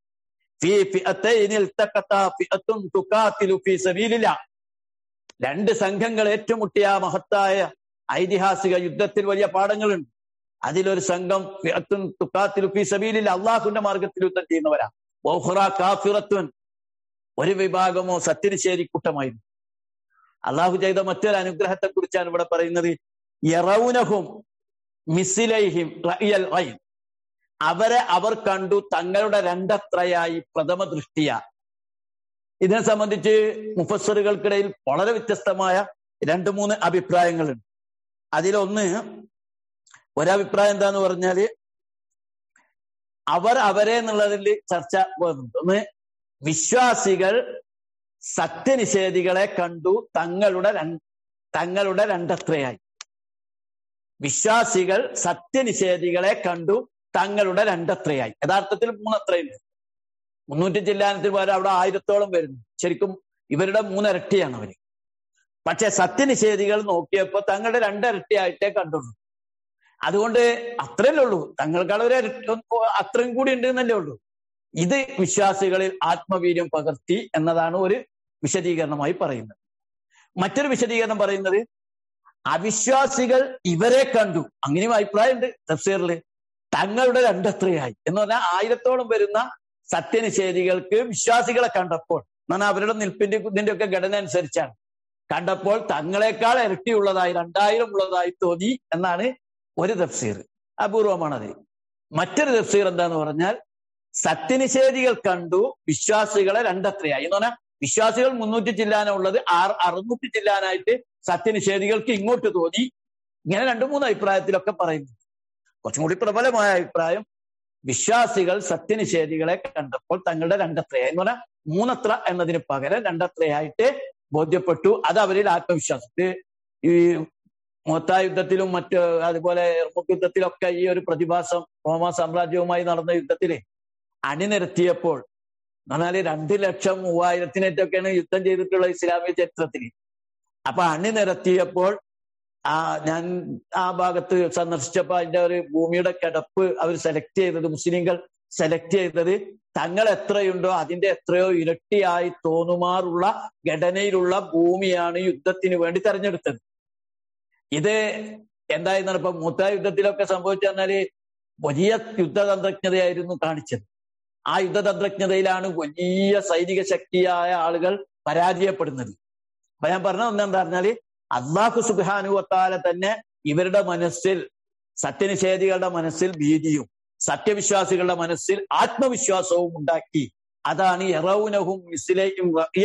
രണ്ട് സംഘങ്ങൾ ഏറ്റുമുട്ടിയ ആ മഹത്തായ ഐതിഹാസിക യുദ്ധത്തിൽ വലിയ പാഠങ്ങളുണ്ട് അതിലൊരു സംഘം തുക്കാത്തിലുഫി സബീലില്ല അള്ളാഹുന്റെ മാർഗത്തിൽ യുദ്ധം ചെയ്യുന്നവരാ ബോഹുറ കാഫിറത്തുൻ ഒരു വിഭാഗമോ സത്യനിഷേധി കൂട്ടമായിരുന്നു അള്ളാഹു ചെയ്ത മറ്റൊരു അനുഗ്രഹത്തെ കുറിച്ചാണ് ഇവിടെ പറയുന്നത് യറൗനഹും മിസിലൈഹിം റയൽ ഐൻ അവരെ അവർ കണ്ടു തങ്ങളുടെ രണ്ടത്രയായി പ്രഥമ ദൃഷ്ടിയ ഇതിനെ സംബന്ധിച്ച് മുഫസറുകൾക്കിടയിൽ വളരെ വ്യത്യസ്തമായ രണ്ട് മൂന്ന് അഭിപ്രായങ്ങളുണ്ട് അതിലൊന്ന് ഒരഭിപ്രായം എന്താന്ന് പറഞ്ഞാല് അവർ അവരെ എന്നുള്ളതിൽ ചർച്ച പോകുന്നുണ്ട് ഒന്ന് വിശ്വാസികൾ സത്യനിഷേധികളെ കണ്ടു തങ്ങളുടെ തങ്ങളുടെ രണ്ടത്രയായി വിശ്വാസികൾ സത്യനിഷേധികളെ കണ്ടു തങ്ങളുടെ രണ്ടത്രയായി യഥാർത്ഥത്തിൽ മൂന്നത്രയുണ്ട് മുന്നൂറ്റി ചില്ലാനത്തിൽ വരെ അവിടെ ആയിരത്തോളം വരുന്നു ശരിക്കും ഇവരുടെ മൂന്നിരട്ടിയാണ് അവര് പക്ഷെ സത്യനിഷേധികൾ നോക്കിയപ്പോ തങ്ങളുടെ രണ്ടിരട്ടിയായിട്ടേ കണ്ടുള്ളൂ അതുകൊണ്ട് അത്രയല്ലേ ഉള്ളൂ തങ്ങൾക്കാൾ ഒരു അത്രയും കൂടി ഉണ്ട് എന്നല്ലേ ഉള്ളൂ ഇത് വിശ്വാസികളിൽ ആത്മവീര്യം പകർത്തി എന്നതാണ് ഒരു വിശദീകരണമായി പറയുന്നത് മറ്റൊരു വിശദീകരണം പറയുന്നത് അവിശ്വാസികൾ ഇവരെ കണ്ടു അങ്ങനെയും അഭിപ്രായമുണ്ട് തഫ്സീറിൽ തങ്ങളുടെ രണ്ടത്രയായി എന്ന് പറഞ്ഞാൽ ആയിരത്തോളം വരുന്ന സത്യനിഷേധികൾക്ക് വിശ്വാസികളെ കണ്ടപ്പോൾ എന്നാൽ അവരുടെ നിൽപ്പിന്റെ ഇതിന്റെ ഒക്കെ ഘടന അനുസരിച്ചാണ് കണ്ടപ്പോൾ തങ്ങളെക്കാൾ ഇരട്ടിയുള്ളതായി രണ്ടായിരം ഉള്ളതായി തോന്നി എന്നാണ് ഒരു തഫ്സീർ അപൂർവമാണത് മറ്റൊരു തഫ്സീർ എന്താന്ന് പറഞ്ഞാൽ സത്യനിഷേധികൾ കണ്ടു വിശ്വാസികളെ രണ്ടത്രയായി എന്ന് പറഞ്ഞാൽ വിശ്വാസികൾ മുന്നൂറ്റി ചില്ലാന ഉള്ളത് ആറ് അറുന്നൂറ്റി ചില്ലാനായിട്ട് സത്യനിഷേധികൾക്ക് ഇങ്ങോട്ട് തോന്നി ഇങ്ങനെ രണ്ടു മൂന്ന് അഭിപ്രായത്തിലൊക്കെ പറയുന്നു കുറച്ചും കൂടി പ്രബലമായ അഭിപ്രായം വിശ്വാസികൾ സത്യനിഷേധികളെ കണ്ടപ്പോൾ തങ്ങളുടെ രണ്ടത്രയായി എന്ന് പറഞ്ഞാൽ മൂന്നത്ര എന്നതിന് പകരം രണ്ടത്രയായിട്ട് ബോധ്യപ്പെട്ടു അത് അവരിൽ ആത്മവിശ്വാസം ഈ മോത്ത യുദ്ധത്തിലും മറ്റ് അതുപോലെ എർമുക്ക് യുദ്ധത്തിലൊക്കെ ഈ ഒരു പ്രതിഭാസം റോമ സാമ്രാജ്യവുമായി നടന്ന യുദ്ധത്തില് അണിനിരത്തിയപ്പോൾ എന്നാല് രണ്ട് ലക്ഷം മൂവായിരത്തിനേറ്റൊക്കെയാണ് യുദ്ധം ചെയ്തിട്ടുള്ള ഇസ്ലാമിക ചരിത്രത്തിൽ അപ്പൊ അണിനിരത്തിയപ്പോൾ ആ ഞാൻ ആ ഭാഗത്ത് സന്ദർശിച്ചപ്പോ അതിന്റെ ഒരു ഭൂമിയുടെ കിടപ്പ് അവർ സെലക്ട് ചെയ്തത് മുസ്ലിങ്ങൾ സെലക്ട് ചെയ്തത് തങ്ങൾ എത്രയുണ്ടോ അതിന്റെ എത്രയോ ഇരട്ടിയായി തോന്നുമാറുള്ള ഘടനയിലുള്ള ഭൂമിയാണ് യുദ്ധത്തിന് വേണ്ടി തെരഞ്ഞെടുത്തത് ഇത് എന്തായിരുന്നാണ് ഇപ്പൊ മൂത്ത യുദ്ധത്തിലൊക്കെ സംഭവിച്ചു പറഞ്ഞാല് വലിയ യുദ്ധതന്ത്രജ്ഞതയായിരുന്നു കാണിച്ചത് ആ യുദ്ധതന്ത്രജ്ഞതയിലാണ് വലിയ സൈനിക ശക്തിയായ ആളുകൾ പരാജയപ്പെടുന്നത് അപ്പൊ ഞാൻ പറഞ്ഞത് ഒന്നെന്താ പറഞ്ഞാല് അള്ളാഹു സുബാനുവത്താല തന്നെ ഇവരുടെ മനസ്സിൽ സത്യനിഷേധികളുടെ മനസ്സിൽ ഭീതിയും സത്യവിശ്വാസികളുടെ മനസ്സിൽ ആത്മവിശ്വാസവും ഉണ്ടാക്കി അതാണ് എറൗനഹും മിസിലെയും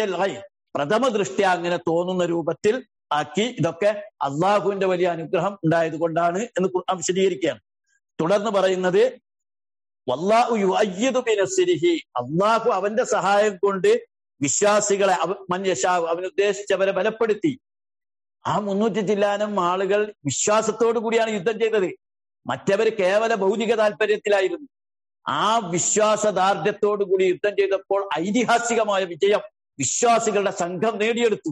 പ്രഥമ ദൃഷ്ടി അങ്ങനെ തോന്നുന്ന രൂപത്തിൽ ആക്കി ഇതൊക്കെ അള്ളാഹുവിന്റെ വലിയ അനുഗ്രഹം ഉണ്ടായത് കൊണ്ടാണ് എന്ന് ഖുർആൻ വിശദീകരിക്കുകയാണ് തുടർന്ന് പറയുന്നത് വല്ലാഹു യുഅയ്യിദു ബിനസ്രിഹി അള്ളാഹു അവന്റെ സഹായം കൊണ്ട് വിശ്വാസികളെ അവ മന്യശാവ് അവൻ ഉദ്ദേശിച്ചവരെ ബലപ്പെടുത്തി ആ മുന്നൂറ്റി ചില്ലാനം ആളുകൾ വിശ്വാസത്തോടു കൂടിയാണ് യുദ്ധം ചെയ്തത് മറ്റവർ കേവല ഭൗതിക താല്പര്യത്തിലായിരുന്നു ആ വിശ്വാസദാർഢ്യത്തോടു കൂടി യുദ്ധം ചെയ്തപ്പോൾ ഐതിഹാസികമായ വിജയം വിശ്വാസികളുടെ സംഘം നേടിയെടുത്തു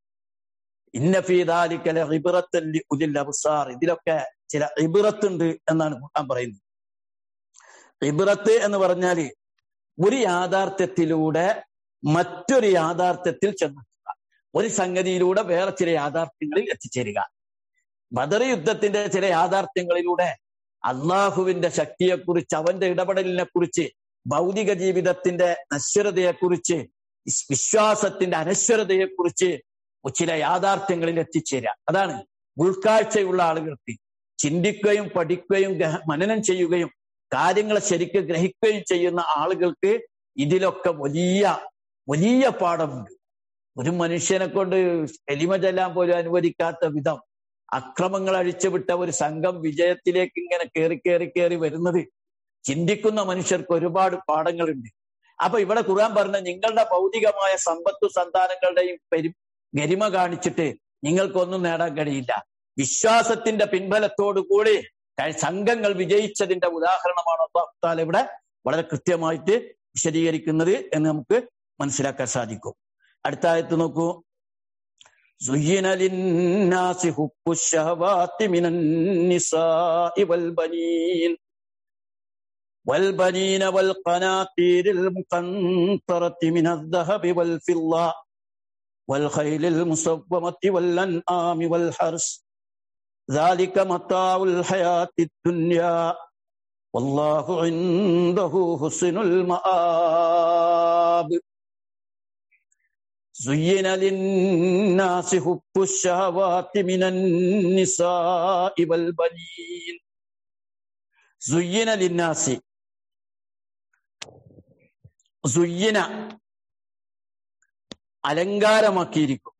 ഇന്നഫീദാലിക്കല ഇബിറത്തല്ലി ഉദിൽ അബ്സാർ ഇതിലൊക്കെ ചില ഇബിറത്തുണ്ട് എന്നാണ് ഖുർആൻ പറയുന്നത് ഇബിറത്ത് എന്ന് പറഞ്ഞാല് ഒരു യാഥാർത്ഥ്യത്തിലൂടെ മറ്റൊരു യാഥാർത്ഥ്യത്തിൽ ചെന്നെത്തുക ഒരു സംഗതിയിലൂടെ വേറെ ചില യാഥാർത്ഥ്യങ്ങളിൽ എത്തിച്ചേരുക ബദർ യുദ്ധത്തിന്റെ ചില യാഥാർത്ഥ്യങ്ങളിലൂടെ അള്ളാഹുവിന്റെ ശക്തിയെക്കുറിച്ച് അവന്റെ ഇടപെടലിനെ കുറിച്ച് ഭൗതിക ജീവിതത്തിന്റെ നശ്വരതയെക്കുറിച്ച് വിശ്വാസത്തിന്റെ അനശ്വരതയെക്കുറിച്ച് ചില യാഥാർത്ഥ്യങ്ങളിൽ എത്തിച്ചേരുക അതാണ് ഉൾക്കാഴ്ചയുള്ള ആളുകൾക്ക് ചിന്തിക്കുകയും പഠിക്കുകയും മനനം ചെയ്യുകയും കാര്യങ്ങളെ ശരിക്കും ഗ്രഹിക്കുകയും ചെയ്യുന്ന ആളുകൾക്ക് ഇതിലൊക്കെ വലിയ വലിയ പാഠമുണ്ട് ഒരു മനുഷ്യനെ കൊണ്ട് എലിമ ചെല്ലാൻ പോലും അനുവദിക്കാത്ത വിധം അക്രമങ്ങൾ അഴിച്ചുവിട്ട ഒരു സംഘം വിജയത്തിലേക്ക് ഇങ്ങനെ കയറി കയറി കയറി വരുന്നത് ചിന്തിക്കുന്ന മനുഷ്യർക്ക് ഒരുപാട് പാഠങ്ങളുണ്ട് അപ്പൊ ഇവിടെ ഖുർആൻ പറഞ്ഞ നിങ്ങളുടെ ഭൗതികമായ സമ്പത്തു സന്താനങ്ങളുടെയും പെരു ഗരിമ കാണിച്ചിട്ട് നിങ്ങൾക്കൊന്നും നേടാൻ കഴിയില്ല വിശ്വാസത്തിന്റെ പിൻബലത്തോടു കൂടി സംഘങ്ങൾ വിജയിച്ചതിന്റെ ഉദാഹരണമാണ് അള്ളാഹുത്താല ഇവിടെ വളരെ കൃത്യമായിട്ട് വിശദീകരിക്കുന്നത് എന്ന് നമുക്ക് മനസ്സിലാക്കാൻ സാധിക്കും അടുത്ത ആയത്ത് നോക്കൂ زين للناس حب الشهوات من النساء والبنين والبنين والقناطير المقنطرة من الذهب والفضة والخيل المصومة والأنعام والحرث ذلك متاع الحياة الدنيا والله عنده حسن المآب زين للناس حب الشهوات من النساء والبنين زين للناس സുയ്യന അലങ്കാരമാക്കിയിരിക്കും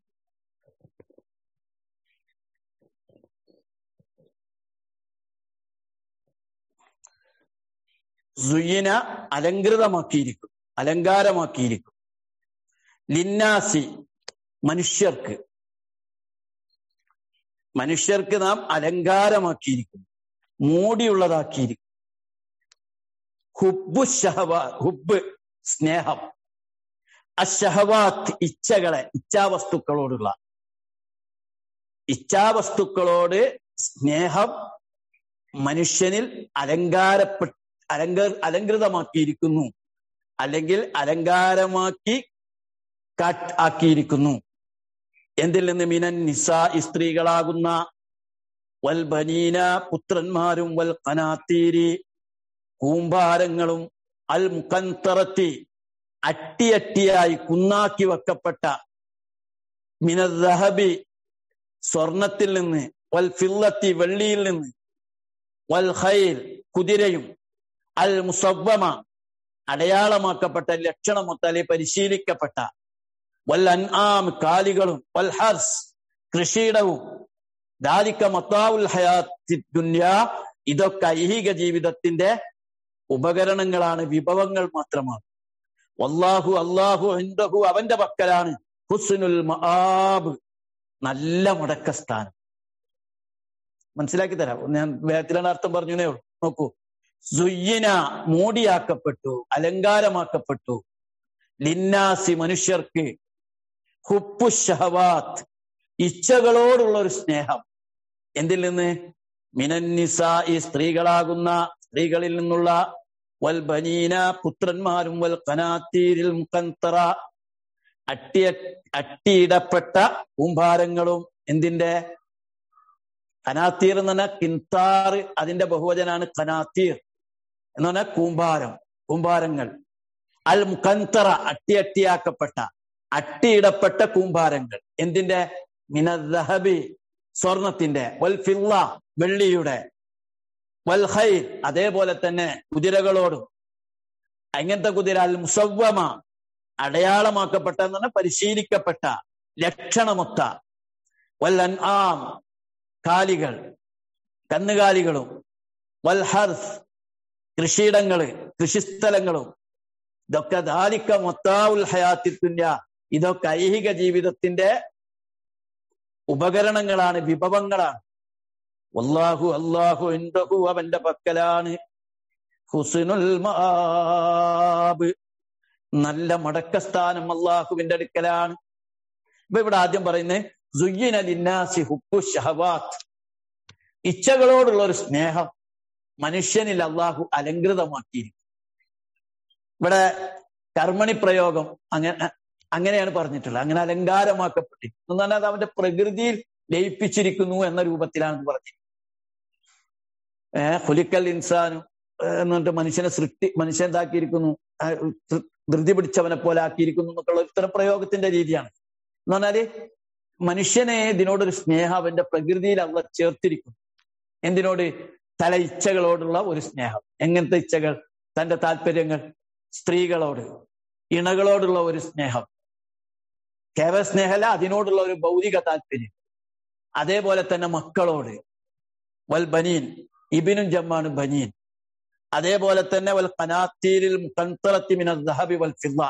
സുയ്യന അലങ്കൃതമാക്കിയിരിക്കും അലങ്കാരമാക്കിയിരിക്കും ലിന്നാസി മനുഷ്യർക്ക് മനുഷ്യർക്ക് നാം അലങ്കാരമാക്കിയിരിക്കും മൂടിയുള്ളതാക്കിയിരിക്കും ഹുബു ഷഹവ ഹുബ് സ്നേഹം അഷഹവാത്ത് ഇച്ഛകളെ ഇച്ഛാവസ്തുക്കളോടുള്ള ഇച്ഛാവസ്തുക്കളോട് സ്നേഹം മനുഷ്യനിൽ അലങ്കാരപ്പെ അലങ്ക അലങ്കൃതമാക്കിയിരിക്കുന്നു അല്ലെങ്കിൽ അലങ്കാരമാക്കി കാട്ട് ആക്കിയിരിക്കുന്നു എന്തിൽ നിന്ന് മിനൻ നിസാ സ്ത്രീകളാകുന്ന വൽ ബനീന പുത്രന്മാരും വൽ കനാത്തീരി കൂമ്പാരങ്ങളും അൽ മുക്കന്തറത്തി അട്ടിയട്ടിയായി കുന്നാക്കി വെക്കപ്പെട്ട മിനദ്ഹബി സ്വർണത്തിൽ നിന്ന് വൽ ഫില്ലത്തി വെള്ളിയിൽ നിന്ന് വൽ ഖൈൽ കുതിരയും അൽ മുസവ്വമ അടയാളമാക്കപ്പെട്ട ലക്ഷണമൊത്തലെ പരിശീലിക്കപ്പെട്ട വൽ അൻആം കാലികളും വൽ ഹർസ് കൃഷിയിടവും ദാലിക്ക മത്താവുൽ ഹയാത്തി ദുന്യ ഇതൊക്കെ ഐഹിക ജീവിതത്തിന്റെ ഉപകരണങ്ങളാണ് വിഭവങ്ങൾ മാത്രമാണ് വല്ലാഹു അള്ളാഹു എന്തഹു അവന്റെ പക്കലാണ് ഹുസ്നുൽ മആബ് നല്ല മുടക്കസ്ഥാനം മനസ്സിലാക്കി തരാം ഞാൻ വേഗത്തിലാണ് അർത്ഥം പറഞ്ഞേ ഉള്ളൂ നോക്കൂ സുയ്യന മൂടിയാക്കപ്പെട്ടു അലങ്കാരമാക്കപ്പെട്ടു ലിന്നാസി മനുഷ്യർക്ക് ഹുപ്പു ഷഹവാത്ത് ഇച്ഛകളോടുള്ള ഒരു സ്നേഹം എന്തിൽ നിന്ന് മിനന്നിസ ഈ സ്ത്രീകളാകുന്ന സ്ത്രീകളിൽ നിന്നുള്ള വൽ ബനീന പുത്രന്മാരും വൽ കനാത്തീരിൽ മുക്കന്തറ അട്ടിയ അട്ടിയിടപ്പെട്ട കൂമ്പാരങ്ങളും എന്തിന്റെ കനാത്തീർ എന്ന് പറഞ്ഞാൽ കിന്താർ അതിന്റെ ബഹുവചനാണ് കനാത്തീർ എന്ന് പറഞ്ഞാൽ കൂമ്പാരം കൂമ്പാരങ്ങൾ അൽ മുക്കന്തറ അട്ടിയട്ടിയാക്കപ്പെട്ട അട്ടിയിടപ്പെട്ട കൂമ്പാരങ്ങൾ എന്തിന്റെ മിനദ്ഹബി സ്വർണത്തിന്റെ വൽ ഫില്ല വെള്ളിയുടെ വൽ ഖൈർ അതേപോലെ തന്നെ കുതിരകളോടും അങ്ങനത്തെ കുതിര അൽ മുസവ്വമ അടയാളമാക്കപ്പെട്ട എന്ന് പറഞ്ഞാൽ പരിശീലിക്കപ്പെട്ട ലക്ഷണമൊത്ത വൽ അൻആം കാലികൾ കന്നുകാലികളും വൽ ഹർസ് കൃഷിയിടങ്ങള് കൃഷിസ്ഥലങ്ങളും ഇതൊക്കെ ദാലിക്ക മൊത്താവുൽ ഹയാത്തി തുന്യ ഇതൊക്കെ ഐഹിക ജീവിതത്തിന്റെ ഉപകരണങ്ങളാണ് വിഭവങ്ങളാണ് വല്ലാഹു അല്ലാഹു എന്തഹു അവന്റെ പക്കലാണ് ഹുസ്നുൽ മാബ് നല്ല മടക്കസ്ഥാനം അള്ളാഹുവിന്റെ അടുക്കലാണ് ഇപ്പൊ ഇവിടെ ആദ്യം പറയുന്നത് സുയ്യിന ലിന്നാസി ഹുബ്ബു ഷഹവാത്ത് ഇച്ഛകളോടുള്ള ഒരു സ്നേഹം മനുഷ്യനിൽ അള്ളാഹു അലങ്കൃതമാക്കിയിരിക്കും ഇവിടെ കർമ്മണി പ്രയോഗം അങ്ങനെ അങ്ങനെയാണ് പറഞ്ഞിട്ടുള്ളത് അങ്ങനെ അലങ്കാരമാക്കപ്പെട്ടിരിക്കുന്നു എന്ന് പറഞ്ഞാൽ അത് അവന്റെ പ്രകൃതിയിൽ ലയിപ്പിച്ചിരിക്കുന്നു എന്ന രൂപത്തിലാണ് പറഞ്ഞത് ഏഹ് ഹുലിക്കൽ ഇൻസാനും എന്നിട്ട് മനുഷ്യനെ സൃഷ്ടി മനുഷ്യൻ എന്താക്കിയിരിക്കുന്നു ധൃതി പിടിച്ചവനെ പോലെ ആക്കിയിരിക്കുന്നു എന്നൊക്കെയുള്ള ഇത്തരം പ്രയോഗത്തിന്റെ രീതിയാണ് എന്ന് പറഞ്ഞാല് മനുഷ്യനെ ഇതിനോടൊരു സ്നേഹം അവന്റെ പ്രകൃതിയിൽ അവ ചേർത്തിരിക്കുന്നു എന്തിനോട് തല ഇച്ഛകളോടുള്ള ഒരു സ്നേഹം എങ്ങനത്തെ ഇച്ഛകൾ തന്റെ താല്പര്യങ്ങൾ സ്ത്രീകളോട് ഇണകളോടുള്ള ഒരു സ്നേഹം കേവല സ്നേഹമല്ല അതിനോടുള്ള ഒരു ഭൗതിക താല്പര്യം അതേപോലെ തന്നെ മക്കളോട് വൽ ബനീൻ ഇബിനും ജമ്മാണ് ബനീൻ അതേപോലെ തന്നെ വൽ കനാത്തീരിൽ കൻതറത്തിമിന ദഹബി വൽ ഫിദ്ദ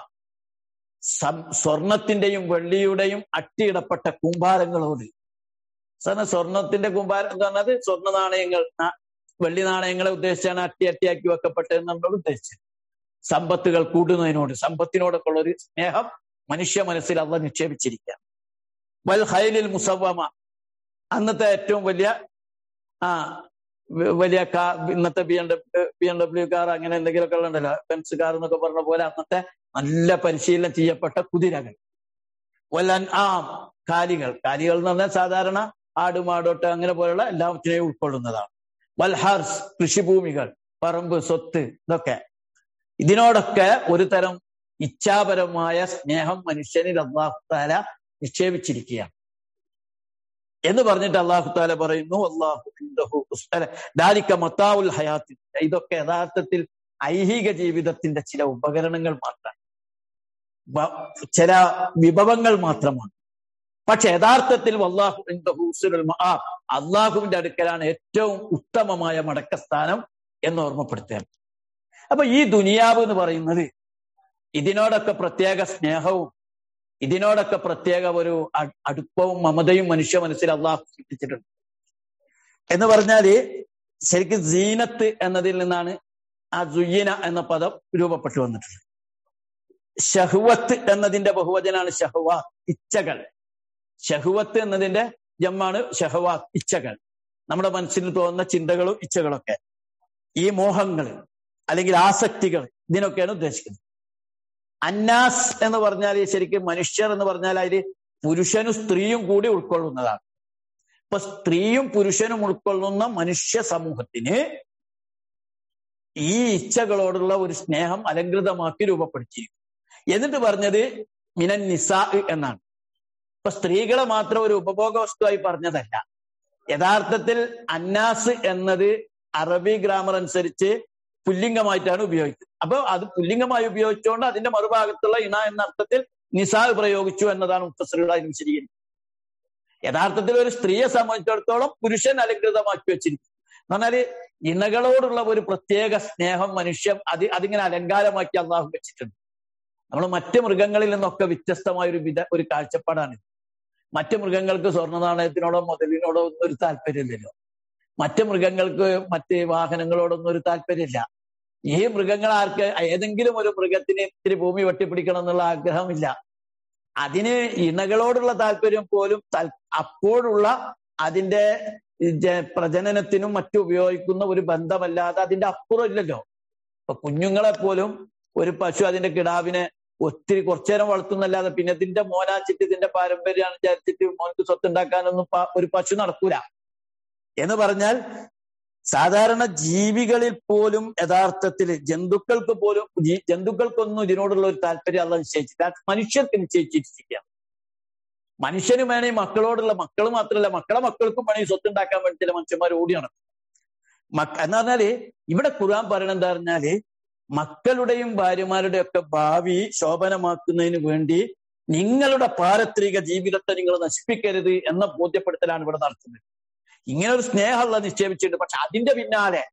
സ്വർണത്തിന്റെയും വെള്ളിയുടെയും അട്ടിയിടപ്പെട്ട കൂമ്പാരങ്ങളോട് സാറിന് സ്വർണത്തിന്റെ കൂമ്പാരം എന്ന് പറഞ്ഞത് സ്വർണ്ണ നാണയങ്ങൾ വെള്ളി നാണയങ്ങളെ ഉദ്ദേശിച്ചാണ് അട്ടി അട്ടിയാക്കി വെക്കപ്പെട്ടത് എന്നുള്ളത് ഉദ്ദേശിച്ചത് സമ്പത്തുകൾ കൂടുന്നതിനോട് സമ്പത്തിനോടൊക്കെ ഉള്ള ഒരു സ്നേഹം മനുഷ്യ മനസ്സിൽ അള്ള നിക്ഷേപിച്ചിരിക്കുക വൽ ഹൈലിൽ മുസവമ അന്നത്തെ ഏറ്റവും വലിയ ആ വലിയ കാ ഇന്നത്തെ B M W B M W car അങ്ങനെ എന്തെങ്കിലുമൊക്കെ ഉണ്ടല്ലോ ബെൻസ് കാർ എന്നൊക്കെ പറഞ്ഞ പോലെ അന്നത്തെ നല്ല പരിശീലനം ചെയ്യപ്പെട്ട കുതിരകൾ വല്ലൻ ആം കാലികൾ കാലികൾ എന്ന് പറഞ്ഞാൽ സാധാരണ ആടുമാടോട്ട് അങ്ങനെ പോലുള്ള എല്ലാത്തിനെയും ഉൾക്കൊള്ളുന്നതാണ് വൽഹാർസ് കൃഷിഭൂമികൾ പറമ്പ് സ്വത്ത് ഇതൊക്കെ ഇതിനോടൊക്കെ ഒരു തരം ഇച്ഛാപരമായ സ്നേഹം മനുഷ്യനിൽ അള്ളാഹുത്താല നിക്ഷേപിച്ചിരിക്കുകയാണ് എന്ന് പറഞ്ഞിട്ട് അള്ളാഹുത്താല പറയുന്നു അള്ളാഹു ദാലിക്ക മത്താവുൽ ഹയാത്തി ഇതൊക്കെ യഥാർത്ഥത്തിൽ ഐഹിക ജീവിതത്തിന്റെ ചില ഉപകരണങ്ങൾ മാത്രമാണ് ചില വിഭവങ്ങൾ മാത്രമാണ് പക്ഷെ യഥാർത്ഥത്തിൽ വല്ലാഹു അള്ളാഹുവിന്റെ അടുക്കലാണ് ഏറ്റവും ഉത്തമമായ മടക്കസ്ഥാനം എന്ന് ഓർമ്മപ്പെടുത്തുക അപ്പൊ ഈ ദുനിയാവ് എന്ന് പറയുന്നത് ഇതിനോടൊക്കെ പ്രത്യേക സ്നേഹവും ഇതിനോടൊക്കെ പ്രത്യേക ഒരു അടുപ്പവും മമതയും മനുഷ്യ മനസ്സിൽ അള്ളാഹു സൃഷ്ടിച്ചിട്ടുണ്ട് എന്ന് പറഞ്ഞാല് ശരിക്കും സീനത്ത് എന്നതിൽ നിന്നാണ് ആ ജുയ്യന എന്ന പദം രൂപപ്പെട്ടു വന്നിട്ടുള്ളത് ഷഹുവത്ത് എന്നതിന്റെ ബഹുവചനാണ് ഷഹുവ ഇച്ഛകൾ ഷഹുവത്ത് എന്നതിന്റെ ജമ്മാണ് ഷഹവാ ഇച്ഛകൾ നമ്മുടെ മനസ്സിൽ തോന്നുന്ന ചിന്തകളും ഇച്ഛകളൊക്കെ ഈ മോഹങ്ങൾ അല്ലെങ്കിൽ ആസക്തികൾ ഇതിനൊക്കെയാണ് ഉദ്ദേശിക്കുന്നത് അന്നാസ് എന്ന് പറഞ്ഞാൽ ശരിക്കും മനുഷ്യർ എന്ന് പറഞ്ഞാൽ അതിൽ പുരുഷനും സ്ത്രീയും കൂടി ഉൾക്കൊള്ളുന്നതാണ് ഇപ്പൊ സ്ത്രീയും പുരുഷനും ഉൾക്കൊള്ളുന്ന മനുഷ്യ സമൂഹത്തിന് ഈ ഇച്ഛകളോടുള്ള ഒരു സ്നേഹം അലങ്കൃതമാക്കി രൂപപ്പെടുത്തിയിരിക്കും എന്നിട്ട് പറഞ്ഞത് മിനൻ നിസാ എന്നാണ് ഇപ്പൊ സ്ത്രീകളെ മാത്രം ഒരു ഉപഭോഗ വസ്തുവായി പറഞ്ഞതല്ല യഥാർത്ഥത്തിൽ അന്നാസ് എന്നത് അറബി ഗ്രാമർ അനുസരിച്ച് പുല്ലിംഗമായിട്ടാണ് ഉപയോഗിക്കുന്നത് അപ്പൊ അത് പുല്ലിംഗമായി ഉപയോഗിച്ചുകൊണ്ട് അതിന്റെ മറുഭാഗത്തുള്ള ഇണ എന്ന അർത്ഥത്തിൽ നിസാ പ്രയോഗിച്ചു എന്നതാണ് മുത്തസ്ത്രീകളായി വിശദീകരിക്കുന്നത് യഥാർത്ഥത്തിൽ ഒരു സ്ത്രീയെ സംബന്ധിച്ചിടത്തോളം പുരുഷൻ അലങ്കൃതമാക്കി വെച്ചിരിക്കും എന്ന് പറഞ്ഞാല് ഇണകളോടുള്ള ഒരു പ്രത്യേക സ്നേഹം മനുഷ്യൻ അത് അതിങ്ങനെ അലങ്കാരമാക്കി അള്ളാഹു വെച്ചിട്ടുണ്ട് നമ്മൾ മറ്റ് മൃഗങ്ങളിൽ നിന്നൊക്കെ വ്യത്യസ്തമായ ഒരു വിധ ഒരു കാഴ്ചപ്പാടാണ് മറ്റ് മൃഗങ്ങൾക്ക് സ്വർണ്ണ നാണയത്തിനോടോ മുതലിനോടോ ഒന്നും ഒരു താല്പര്യമില്ലല്ലോ മറ്റ് മൃഗങ്ങൾക്ക് മറ്റ് വാഹനങ്ങളോടൊന്നും ഒരു താല്പര്യമില്ല ഈ മൃഗങ്ങൾ ആർക്ക് ഏതെങ്കിലും ഒരു മൃഗത്തിന് ഇത്തിരി ഭൂമി വെട്ടിപ്പിടിക്കണം എന്നുള്ള ആഗ്രഹമില്ല അതിന് ഇണകളോടുള്ള താല്പര്യം പോലും അപ്പോഴുള്ള അതിന്റെ പ്രജനനത്തിനും മറ്റും ഉപയോഗിക്കുന്ന ഒരു ബന്ധമല്ലാതെ അതിന്റെ അപ്പുറം ഇല്ലല്ലോ ഇപ്പൊ കുഞ്ഞുങ്ങളെ പോലും ഒരു പശു അതിന്റെ കിടാവിനെ ഒത്തിരി കുറച്ചേരം വളർത്തുന്നല്ലാതെ പിന്നെ ഇതിന്റെ മോനാച്ചിട്ട് ഇതിന്റെ പാരമ്പര്യമാണ് വിചാരിച്ചിട്ട് മോനക്ക് സ്വത്തുണ്ടാക്കാനൊന്നും ഒരു പശു നടക്കൂല എന്ന് പറഞ്ഞാൽ സാധാരണ ജീവികളിൽ പോലും യഥാർത്ഥത്തിൽ ജന്തുക്കൾക്ക് പോലും ജന്തുക്കൾക്കൊന്നും ഇതിനോടുള്ള ഒരു താല്പര്യം അല്ല നിശ്ചയിച്ചില്ല മനുഷ്യർക്ക് നിശ്ചയിച്ചിരിക്കുകയാണ് മനുഷ്യന് വേണേ മക്കളോടുള്ള മക്കൾ മാത്രമല്ല മക്കളെ മക്കൾക്കും വേണേ സ്വത്തുണ്ടാക്കാൻ വേണ്ടി ചില മനുഷ്യന്മാർ ഓടി നടക്കും മക്ക എന്ന് പറഞ്ഞാല് ഇവിടെ ഖുർആൻ പറയണത് എന്താ പറഞ്ഞാല് മക്കളുടെയും ഭാര്യമാരുടെയും ഒക്കെ ഭാവി ശോഭനമാക്കുന്നതിന് വേണ്ടി നിങ്ങളുടെ പാരത്രിക ജീവിതത്തെ നിങ്ങൾ നശിപ്പിക്കരുത് എന്ന ബോധ്യപ്പെടുത്തലാണ് ഇവിടെ നടത്തുന്നത് ഇങ്ങനെ ഒരു സ്നേഹമുള്ള നിശ്ചയിച്ചിട്ടുണ്ട് പക്ഷെ അതിന്റെ പിന്നാലെ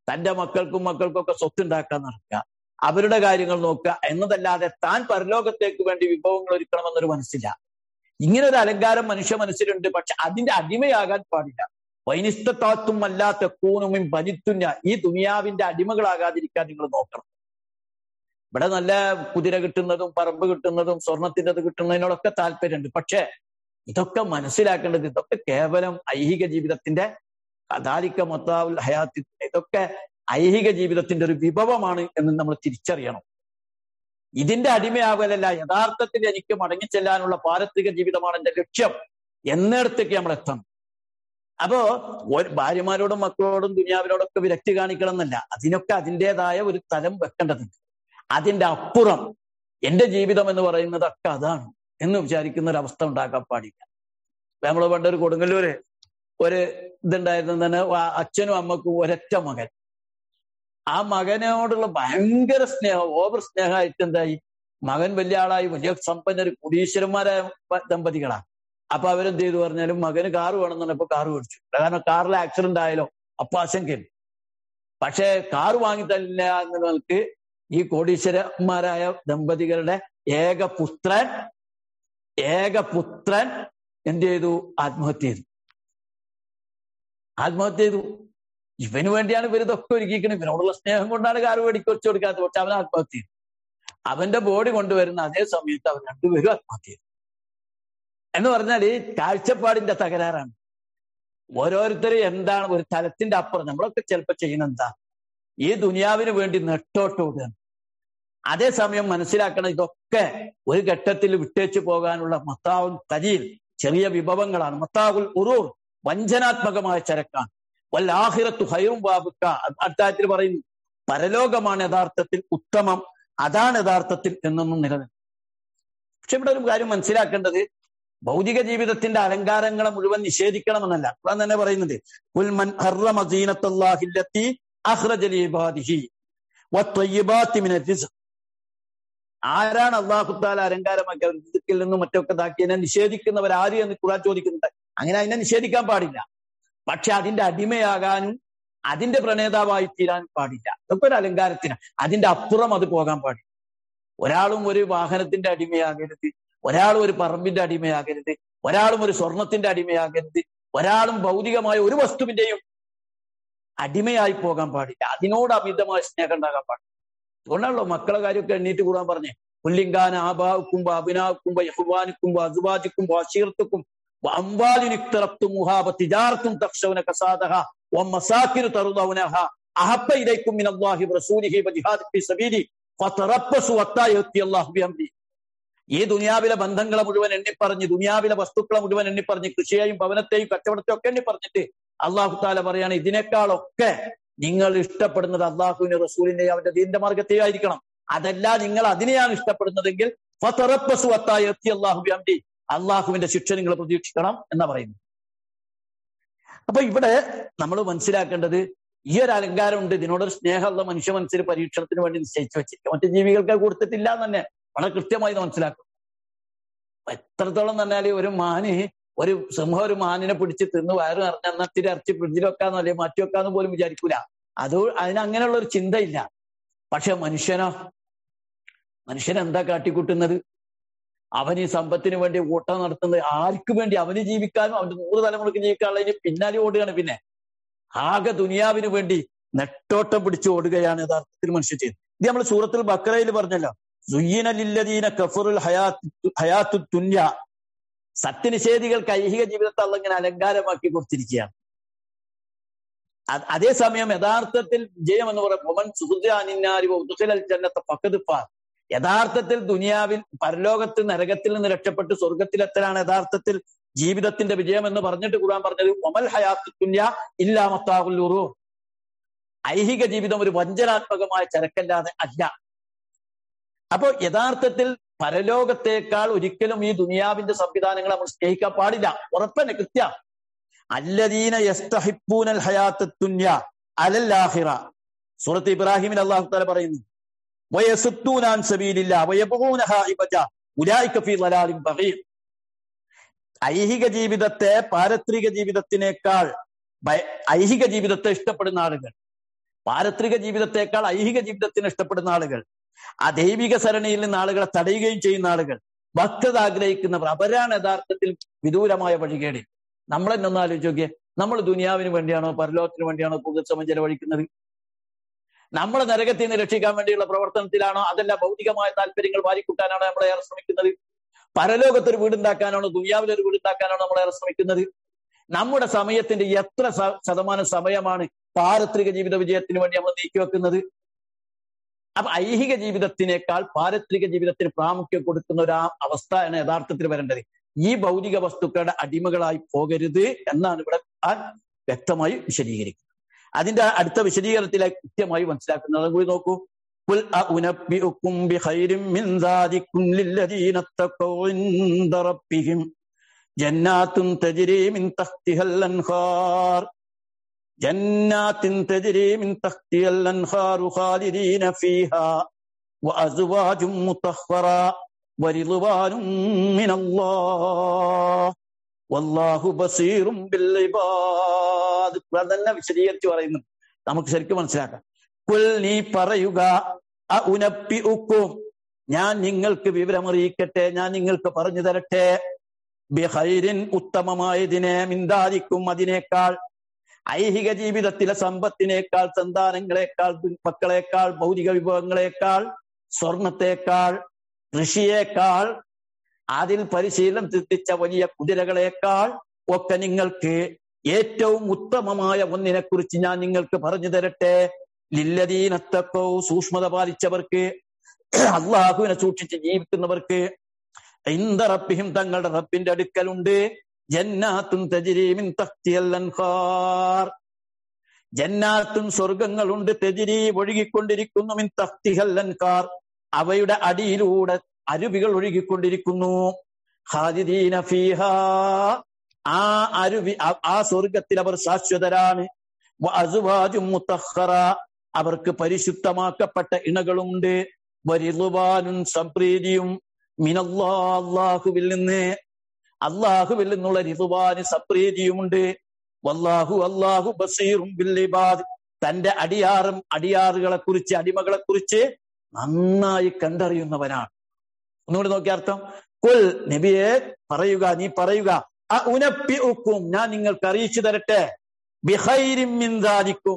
തന്റെ മക്കൾക്കും മക്കൾക്കും ഒക്കെ സ്വത്തുണ്ടാക്കാൻ നടക്കുക അവരുടെ കാര്യങ്ങൾ നോക്കുക എന്നതല്ലാതെ താൻ പരലോകത്തേക്ക് വേണ്ടി വിഭവങ്ങൾ ഒരുക്കണമെന്നൊരു മനസ്സില്ല ഇങ്ങനെ ഒരു അലങ്കാരം മനുഷ്യ മനസ്സിലുണ്ട് പക്ഷെ അതിന്റെ അടിമയാകാൻ പാടില്ല വൈനിസ്തത്വം അല്ലാത്ത കൂണും പനിത്തുഞ്ഞ ഈ ദുനിയാവിന്റെ അടിമകളാകാതിരിക്കാൻ നിങ്ങൾ നോക്കണം ഇവിടെ നല്ല കുതിര കിട്ടുന്നതും പറമ്പ് കിട്ടുന്നതും സ്വർണത്തിൻ്റെത് കിട്ടുന്നതിനോടൊക്കെ താല്പര്യമുണ്ട് പക്ഷെ ഇതൊക്കെ മനസ്സിലാക്കേണ്ടത് ഇതൊക്കെ കേവലം ഐഹിക ജീവിതത്തിന്റെ കഥാലിക്ക മൊത്താവുൽ ഹയാത്തി ഇതൊക്കെ ഐഹിക ജീവിതത്തിന്റെ ഒരു വിഭവമാണ് എന്ന് നമ്മൾ തിരിച്ചറിയണം ഇതിന്റെ അടിമയാകലല്ല യഥാർത്ഥത്തിൽ എനിക്ക് മടങ്ങിച്ചെല്ലാനുള്ള പാരത്രിക ജീവിതമാണ് എന്റെ ലക്ഷ്യം എന്നിടത്തേക്ക് നമ്മൾ എത്തണം അപ്പോ ഭാര്യമാരോടും മക്കളോടും ദുനിയാവിനോടൊക്കെ വിരക്തി കാണിക്കണം എന്നല്ല അതിനൊക്കെ അതിൻ്റെതായ ഒരു തലം വെക്കേണ്ടതുണ്ട് അതിന്റെ അപ്പുറം എന്റെ ജീവിതം എന്ന് പറയുന്നതൊക്കെ അതാണ് എന്ന് വിചാരിക്കുന്ന ഒരു അവസ്ഥ ഉണ്ടാക്കാൻ പാടില്ല നമ്മൾ പണ്ടൊരു കൊടുങ്ങല്ലൂര് ഒരു ഇതുണ്ടായിരുന്നു തന്നെ അച്ഛനും അമ്മക്കും ഒരൊറ്റ മകൻ ആ മകനോടുള്ള ഭയങ്കര സ്നേഹം ഓവർ സ്നേഹമായിട്ട് എന്തായി മകൻ വലിയ ആളായി വലിയ സമ്പന്നര് കുടീശ്വരന്മാരായ ദമ്പതികളാണ് അപ്പൊ അവരെന്ത് ചെയ്തു പറഞ്ഞാലും മകന് കാറ് വേണമെന്ന് പറഞ്ഞപ്പോ കാറ് മേടിച്ചു കാരണം കാറിൽ ആക്സിഡന്റ് ആയാലോ അപ്പൊ ആശങ്കയുണ്ട് പക്ഷേ കാറ് വാങ്ങിത്തല്ല എന്നുള്ളവർക്ക് ഈ കോടീശ്വരന്മാരായ ദമ്പതികളുടെ ഏക പുത്രൻ ഏക പുത്രൻ എന്ത് ചെയ്തു ആത്മഹത്യ ചെയ്തു ആത്മഹത്യ ചെയ്തു ഇവന് വേണ്ടിയാണ് ഇവർ ഇതൊക്കെ ഒരുക്കിക്കുന്നത് ഇവനോടുള്ള സ്നേഹം കൊണ്ടാണ് കാറ് മേടിക്ക് വെച്ചു കൊടുക്കാത്തത് പക്ഷെ അവൻ ആത്മഹത്യ ചെയ്തു അവന്റെ ബോഡി കൊണ്ടുവരുന്ന അതേ സമയത്ത് അവൻ രണ്ടുപേരും ആത്മഹത്യ ചെയ്തു എന്ന് പറഞ്ഞാൽ ഈ കാഴ്ചപ്പാടിന്റെ തകരാറാണ് ഓരോരുത്തരും എന്താണ് ഒരു തലത്തിന്റെ അപ്പുറം നമ്മളൊക്കെ ചിലപ്പോൾ ചെയ്യുന്ന എന്താ ഈ ദുനിയാവിന് വേണ്ടി നെട്ടോട്ടോടുകയാണ് അതേസമയം മനസ്സിലാക്കണം ഇതൊക്കെ ഒരു ഘട്ടത്തിൽ വിട്ടേച്ചു പോകാനുള്ള മത്താവുൽ തരീൽ ചെറിയ വിഭവങ്ങളാണ് മത്താവുൽ ഉറൂർ വഞ്ചനാത്മകമായ ചരക്കാണ് വല്ലാഹിറത്തു ഹൈറും ബാബുക്ക അത്തായത്തിൽ പറയുന്നു പരലോകമാണ് യഥാർത്ഥത്തിൽ ഉത്തമം അതാണ് യഥാർത്ഥത്തിൽ എന്നൊന്നും നിലനിൽക്കും പക്ഷെ ഇവിടെ ഒരു കാര്യം മനസ്സിലാക്കേണ്ടത് ഭൗതിക ജീവിതത്തിന്റെ അലങ്കാരങ്ങളെ മുഴുവൻ നിഷേധിക്കണമെന്നല്ല ഖുർആൻ തന്നെ പറയുന്നത് ഉൽമൻ ഹർറമസീനത്തല്ലാഹില്ലത്തി അഹ്റജലിബാദിഹി വത്വയ്യിബാത്തി മിന റിസ്ഖ് ആരാണ് അള്ളാഹുത്താല അലങ്കാരമാക്കി അവർ ഋതുക്കിൽ നിന്നും മറ്റൊക്കെ ഇതാക്കിയതിനെ നിഷേധിക്കുന്നവർ ആര് എന്ന് ഖുർആൻ ചോദിക്കുന്നുണ്ട് അങ്ങനെ അതിനെ നിഷേധിക്കാൻ പാടില്ല പക്ഷെ അതിന്റെ അടിമയാകാനും അതിന്റെ പ്രണേതാവായി തീരാൻ പാടില്ല അതൊക്കെ ഒരു അലങ്കാരത്തിന് അതിന്റെ അപ്പുറം അത് പോകാൻ പാടില്ല ഒരാളും ഒരു വാഹനത്തിന്റെ അടിമയാകരുത് ഒരാളും ഒരു പറമ്പിന്റെ അടിമയാകരുത് ഒരാളും ഒരു സ്വർണത്തിന്റെ അടിമയാകരുത് ഒരാളും ഭൗതികമായ ഒരു വസ്തുവിന്റെയും അടിമയായി പോകാൻ പാടില്ല അതിനോട് അമിതമായ സ്നേഹം ഉണ്ടാകാൻ പാടില്ല അതുകൊണ്ടാണല്ലോ മക്കളെ കാര്യമൊക്കെ എണ്ണീറ്റ് കൂടാൻ പറഞ്ഞേ പുല്ലിങ്കാന ആബാവുക്കും അഭിനാവുക്കും യഹുബാനിക്കും അസുബാജിക്കും അഷീർത്തുക്കും അംബാലിനിക്തറത്തും മുഹാബ തിജാർത്തും തക്ഷവന കസാദഹ വമസാക്കിനു തറുദൗനഹ അഹബ്ബ ഇലൈക്കും മിൻ അല്ലാഹി വറസൂലിഹി വജിഹാദി ഫീ സബീലി ഫതറബ്ബസു ഹത്താ യഅതി അല്ലാഹു ബിഅംരി ഈ ദുനിയാവിലെ ബന്ധങ്ങളെ മുഴുവൻ എണ്ണിപ്പറഞ്ഞ് ദുനിയാവിലെ വസ്തുക്കളെ മുഴുവൻ എണ്ണിപ്പറഞ്ഞ് കൃഷിയെയും ഭവനത്തെയും കച്ചവടത്തെയും ഒക്കെ എണ്ണിപ്പറഞ്ഞിട്ട് അള്ളാഹു താല പറയാണ് ഇതിനേക്കാളൊക്കെ നിങ്ങൾ ഇഷ്ടപ്പെടുന്നത് അള്ളാഹുവിന്റെ റസൂലിന്റെയും അവന്റെ ദീന്റെ മാർഗത്തെയും ആയിരിക്കണം അതല്ല നിങ്ങൾ അതിനെയാണ് ഇഷ്ടപ്പെടുന്നതെങ്കിൽ ഫതറബ്ബസു ഹത്താ യഅതി അല്ലാഹു ബിഅംരി അള്ളാഹുവിന്റെ ശിക്ഷ നിങ്ങൾ പ്രതീക്ഷിക്കണം എന്നാ പറയുന്നു അപ്പൊ ഇവിടെ നമ്മൾ മനസ്സിലാക്കേണ്ടത് ഈ ഒരു അലങ്കാരം ഉണ്ട് ഇതിനോടൊരു സ്നേഹമുള്ള മനുഷ്യ മനസ്സിൽ പരീക്ഷണത്തിന് വേണ്ടി നിശ്ചയിച്ചു വെച്ചിരിക്കും മറ്റു ജീവികൾക്ക് കൊടുത്തിട്ടില്ല എന്ന് തന്നെ വളരെ കൃത്യമായി മനസ്സിലാക്കും എത്രത്തോളം പറഞ്ഞാൽ ഒരു മാന് ഒരു സിംഹം ഒരു മാനിനെ പിടിച്ച് തിന്ന് വയറ് നിറഞ്ഞ എണ്ണത്തിൽ ഇറച്ചി ഫ്രിഡ്ജിൽ വെക്കാന്നോ അല്ലെങ്കിൽ മാറ്റി വെക്കാന്ന് പോലും വിചാരിക്കൂല അത് അതിന് അങ്ങനെയുള്ള ഒരു ചിന്തയില്ല പക്ഷെ മനുഷ്യനോ മനുഷ്യൻ എന്താ കാട്ടിക്കൂട്ടുന്നത് അവൻ ഈ സമ്പത്തിന് വേണ്ടി ഓട്ടം നടത്തുന്നത് ആർക്ക് വേണ്ടി അവന് ജീവിക്കാനും അവന്റെ നൂറ് തലമുറക്ക് ജീവിക്കാനുള്ളതിന് പിന്നാലെ ഓടുകയാണ് പിന്നെ ആകെ ദുനിയാവിന് വേണ്ടി നെട്ടോട്ടം പിടിച്ച് ഓടുകയാണ് യഥാർത്ഥത്തിൽ മനുഷ്യൻ ചെയ്യുന്നത് ഇത് നമ്മൾ സൂറത്തിൽ ബക്രയിൽ പറഞ്ഞല്ലോ സുയ്യനലില്ലദീന കഫറുൽ ഹയാത്തു തുന്യ സത്യനിഷേധികൾക്ക് ഐഹിക ജീവിതത്തെ അല്ല ഇങ്ങനെ അലങ്കാരമാക്കി കൊടുത്തിരിക്കുകയാണ് അതേസമയം യഥാർത്ഥത്തിൽ വിജയം എന്ന് പറയുമ്പോൾ സുഹൃദാനിന്നാരി ജന്നത്തെ പക്കതുപ്പാർ യഥാർത്ഥത്തിൽ ദുനിയാവിൽ പരലോകത്ത് നരകത്തിൽ നിന്ന് രക്ഷപ്പെട്ട് സ്വർഗത്തിലെത്തലാണ് യഥാർത്ഥത്തിൽ ജീവിതത്തിന്റെ വിജയം എന്ന് പറഞ്ഞിട്ട് ഖുർആൻ പറഞ്ഞത് ഒമൽ ഹയാത്ത് തുന്യ ഇല്ലാമത്താകുല്ലൂറു ഐഹിക ജീവിതം ഒരു വഞ്ചനാത്മകമായ ചരക്കല്ലാതെ അല്ല അപ്പോ യഥാർത്ഥത്തിൽ പരലോകത്തേക്കാൾ ഒരിക്കലും ഈ ദുനിയാവിന്റെ സംവിധാനങ്ങൾ നമ്മൾ സ്നേഹിക്കാൻ പാടില്ല ഉറപ്പന്നെ കൃത്യ അല്ലദീന യസ്തഹിപ്പൂനൽ ഹയാത്ത് തുന്യ അലല്ലാഹിറ സൂറത്ത് ഇബ്രാഹിമിൽ അള്ളാഹു താല പറയുന്നു വയസുത്തൂനാൻ സബീലില്ല വയബൂനഹ ഇബജ ഉലായിക ഫീ ളലാലിൻ ബഗീർ ഐഹിക ജീവിതത്തെ പാരത്രിക ജീവിതത്തിനേക്കാൾ ഐഹിക ജീവിതത്തെ ഇഷ്ടപ്പെടുന്ന ആളുകൾ പാരത്രിക ജീവിതത്തെക്കാൾ ഐഹിക ജീവിതത്തിന് ഇഷ്ടപ്പെടുന്ന ആളുകൾ ആ ദൈവിക സരണിയിൽ നിന്ന് ആളുകളെ തടയുകയും ചെയ്യുന്ന ആളുകൾ ഭക്തത ആഗ്രഹിക്കുന്നവർ അവരാണ് യഥാർത്ഥത്തിൽ വിദൂരമായ വഴികേടി നമ്മൾ തന്നെ ഒന്ന് ആലോചിച്ച് നോക്കിയേ നമ്മൾ ദുനിയാവിന് വേണ്ടിയാണോ പരലോകത്തിന് വേണ്ടിയാണോ കൂടുതൽ സമയം ചെലവഴിക്കുന്നത് നമ്മളെ നരകത്തിൽ നിന്ന് രക്ഷിക്കാൻ വേണ്ടിയുള്ള പ്രവർത്തനത്തിലാണോ അതല്ല ഭൗതികമായ താല്പര്യങ്ങൾ വാരിക്കൂട്ടാനാണോ നമ്മളെ ഏറെ ശ്രമിക്കുന്നത് പരലോകത്തൊരു വീടുണ്ടാക്കാനാണോ ദുനിയാവിൽ ഒരു വീടുണ്ടാക്കാനാണോ നമ്മളേറെ ശ്രമിക്കുന്നത് നമ്മുടെ സമയത്തിന്റെ എത്ര ശതമാനം സമയമാണ് പാരത്രിക ജീവിത വിജയത്തിന് വേണ്ടി നമ്മൾ നീക്കിവെക്കുന്നത് അപ്പൊ ഐഹിക ജീവിതത്തിനേക്കാൾ പാരത്രിക ജീവിതത്തിന് പ്രാമുഖ്യം കൊടുക്കുന്ന ഒരു അവസ്ഥയാണ് യഥാർത്ഥത്തിൽ വരേണ്ടത് ഈ ഭൗതിക വസ്തുക്കളുടെ അടിമകളായി പോകരുത് എന്നാണ് ഇവിടെ വ്യക്തമായി വിശദീകരിക്കുന്നത് അതിന്റെ അടുത്ത വിശദീകരണത്തിലായി കൃത്യമായി മനസ്സിലാക്കുന്നത് കൂടി നോക്കൂ قل أنبئكم بخير من ذلكم للذين اتقوا عند ربهم جنات تجري من تحتها الأنهار جنات تجري من تحتها الأنهار خالدين فيها وأزواج مطهرة ورضوان من الله والله بصير بالعباد തന്നെ വിശദീകരിച്ച് പറയുന്നു നമുക്ക് ശരിക്കും മനസ്സിലാക്കാം കുൽ നീ പറയുക ഉനപ്പി ഉക്കും ഞാൻ നിങ്ങൾക്ക് വിവരമറിയിക്കട്ടെ ഞാൻ നിങ്ങൾക്ക് പറഞ്ഞു തരട്ടെ ബിഹൈരിൻ ഉത്തമമായതിനെ മിന്താദിക്കും അതിനേക്കാൾ ഐഹിക ജീവിതത്തിലെ സമ്പത്തിനേക്കാൾ സന്താനങ്ങളെക്കാൾ മക്കളെക്കാൾ ഭൗതിക വിഭവങ്ങളെക്കാൾ സ്വർണത്തെക്കാൾ കൃഷിയേക്കാൾ അതിൽ പരിശീലനം സിദ്ധിച്ച വലിയ കുതിരകളെക്കാൾ ഒക്കെ നിങ്ങൾക്ക് ഏറ്റവും ഉത്തമമായ ഒന്നിനെ കുറിച്ച് ഞാൻ നിങ്ങൾക്ക് പറഞ്ഞു തരട്ടെ ലില്ലദീനത്തക്കോ സൂക്ഷ്മത പാലിച്ചവർക്ക് അള്ളാഹുവിനെ സൂക്ഷിച്ച് ജീവിക്കുന്നവർക്ക് ഇന്ദ റബ്ബിഹിം തങ്ങളുടെ റബ്ബിന്റെ അടുക്കലുണ്ട് ജന്നാത്തും തജിരീമിൻ തഖ്തിയല്ലൻഹാർ ജന്നാത്തും സ്വർഗങ്ങളുണ്ട് തെജിരി ഒഴുകിക്കൊണ്ടിരിക്കുന്നു മിൻ തഖ്തിഹല്ലൻകാർ അവയുടെ അടിയിലൂടെ അരുവികൾ ഒഴുകിക്കൊണ്ടിരിക്കുന്നു ഖാദിദീന ഫീഹ ആ അരുവി ആ സ്വർഗത്തിൽ അവർ ശാശ്വതരാണ് അസുവാജും മുത്തഹറ അവർക്ക് പരിശുദ്ധമാക്കപ്പെട്ട ഇണകളുണ്ട് വരിലുവാനും സംപ്രീതിയും മിനല്ലാ അള്ളാഹുവിൽ നിന്ന് അള്ളാഹുവിൽ നിന്നുള്ള റിതുവാന് സംപ്രീതിയുമുണ്ട് വല്ലാഹു അള്ളാഹു ബസീറും ബില്ലിബാദ് തന്റെ അടിയാറും അടിയാറുകളെ കുറിച്ച് അടിമകളെ കുറിച്ച് നന്നായി കണ്ടറിയുന്നവനാണ് ഒന്നുകൂടി നോക്കിയ അർത്ഥം കുൽ നബിയെ പറയുക നീ പറയുക ആ ഉനപ്പി ഉക്കും ഞാൻ നിങ്ങൾക്ക് അറിയിച്ചു തരട്ടെ ബിഹൈരിം മിന്താദിക്കും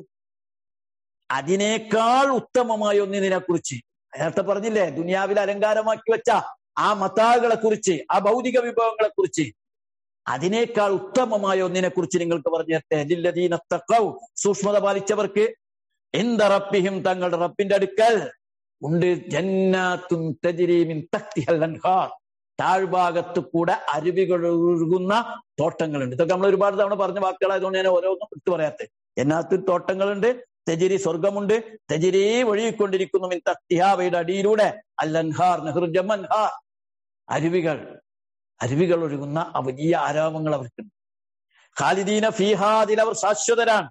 അതിനേക്കാൾ ഉത്തമമായ ഒന്നിനെ കുറിച്ച് നേരത്തെ പറഞ്ഞില്ലേ ദുനിയാവിൽ അലങ്കാരമാക്കി വെച്ച ആ മതാകളെ കുറിച്ച് ആ ഭൗതിക വിഭവങ്ങളെ കുറിച്ച് അതിനേക്കാൾ ഉത്തമമായ ഒന്നിനെ കുറിച്ച് നിങ്ങൾക്ക് പറഞ്ഞു തരട്ടെ ലില്ലദീനത്തക്കൗ സൂക്ഷ്മത പാലിച്ചവർക്ക് എന്ത റബ്ബിഹിം തങ്ങളുടെ റബ്ബിന്റെ അടുക്കൽ ഉണ്ട് ജന്നാത്തും തജിരീമിൻ തക്തിഹല്ലൻഹാർ താഴ്ഭാഗത്ത് കൂടെ അരുവികൾ ഒഴുകുന്ന തോട്ടങ്ങളുണ്ട് ഇതൊക്കെ നമ്മൾ ഒരുപാട് തവണ പറഞ്ഞ വാക്കുകളായതുകൊണ്ട് ഞാൻ ഓരോന്നും വിട്ടു പറയാത്തത് ജന്നാത്തിൽ തോട്ടങ്ങളുണ്ട് തെജിരി സ്വർഗമുണ്ട് തെജിരി ഒഴുകിക്കൊണ്ടിരിക്കുന്നു മിൻ തക്തിഹാവയുടെ അടിയിലൂടെ അല്ലൻഹാർ നെഹ്റു ജമൻഹാർ അരുവികൾ അരുവികൾ ഒഴുകുന്ന ആ വലിയ ആരാമങ്ങൾ അവർക്കുണ്ട് ഖാലിദീന ഫീഹാദിൽ അവർ ശാശ്വതരാണ്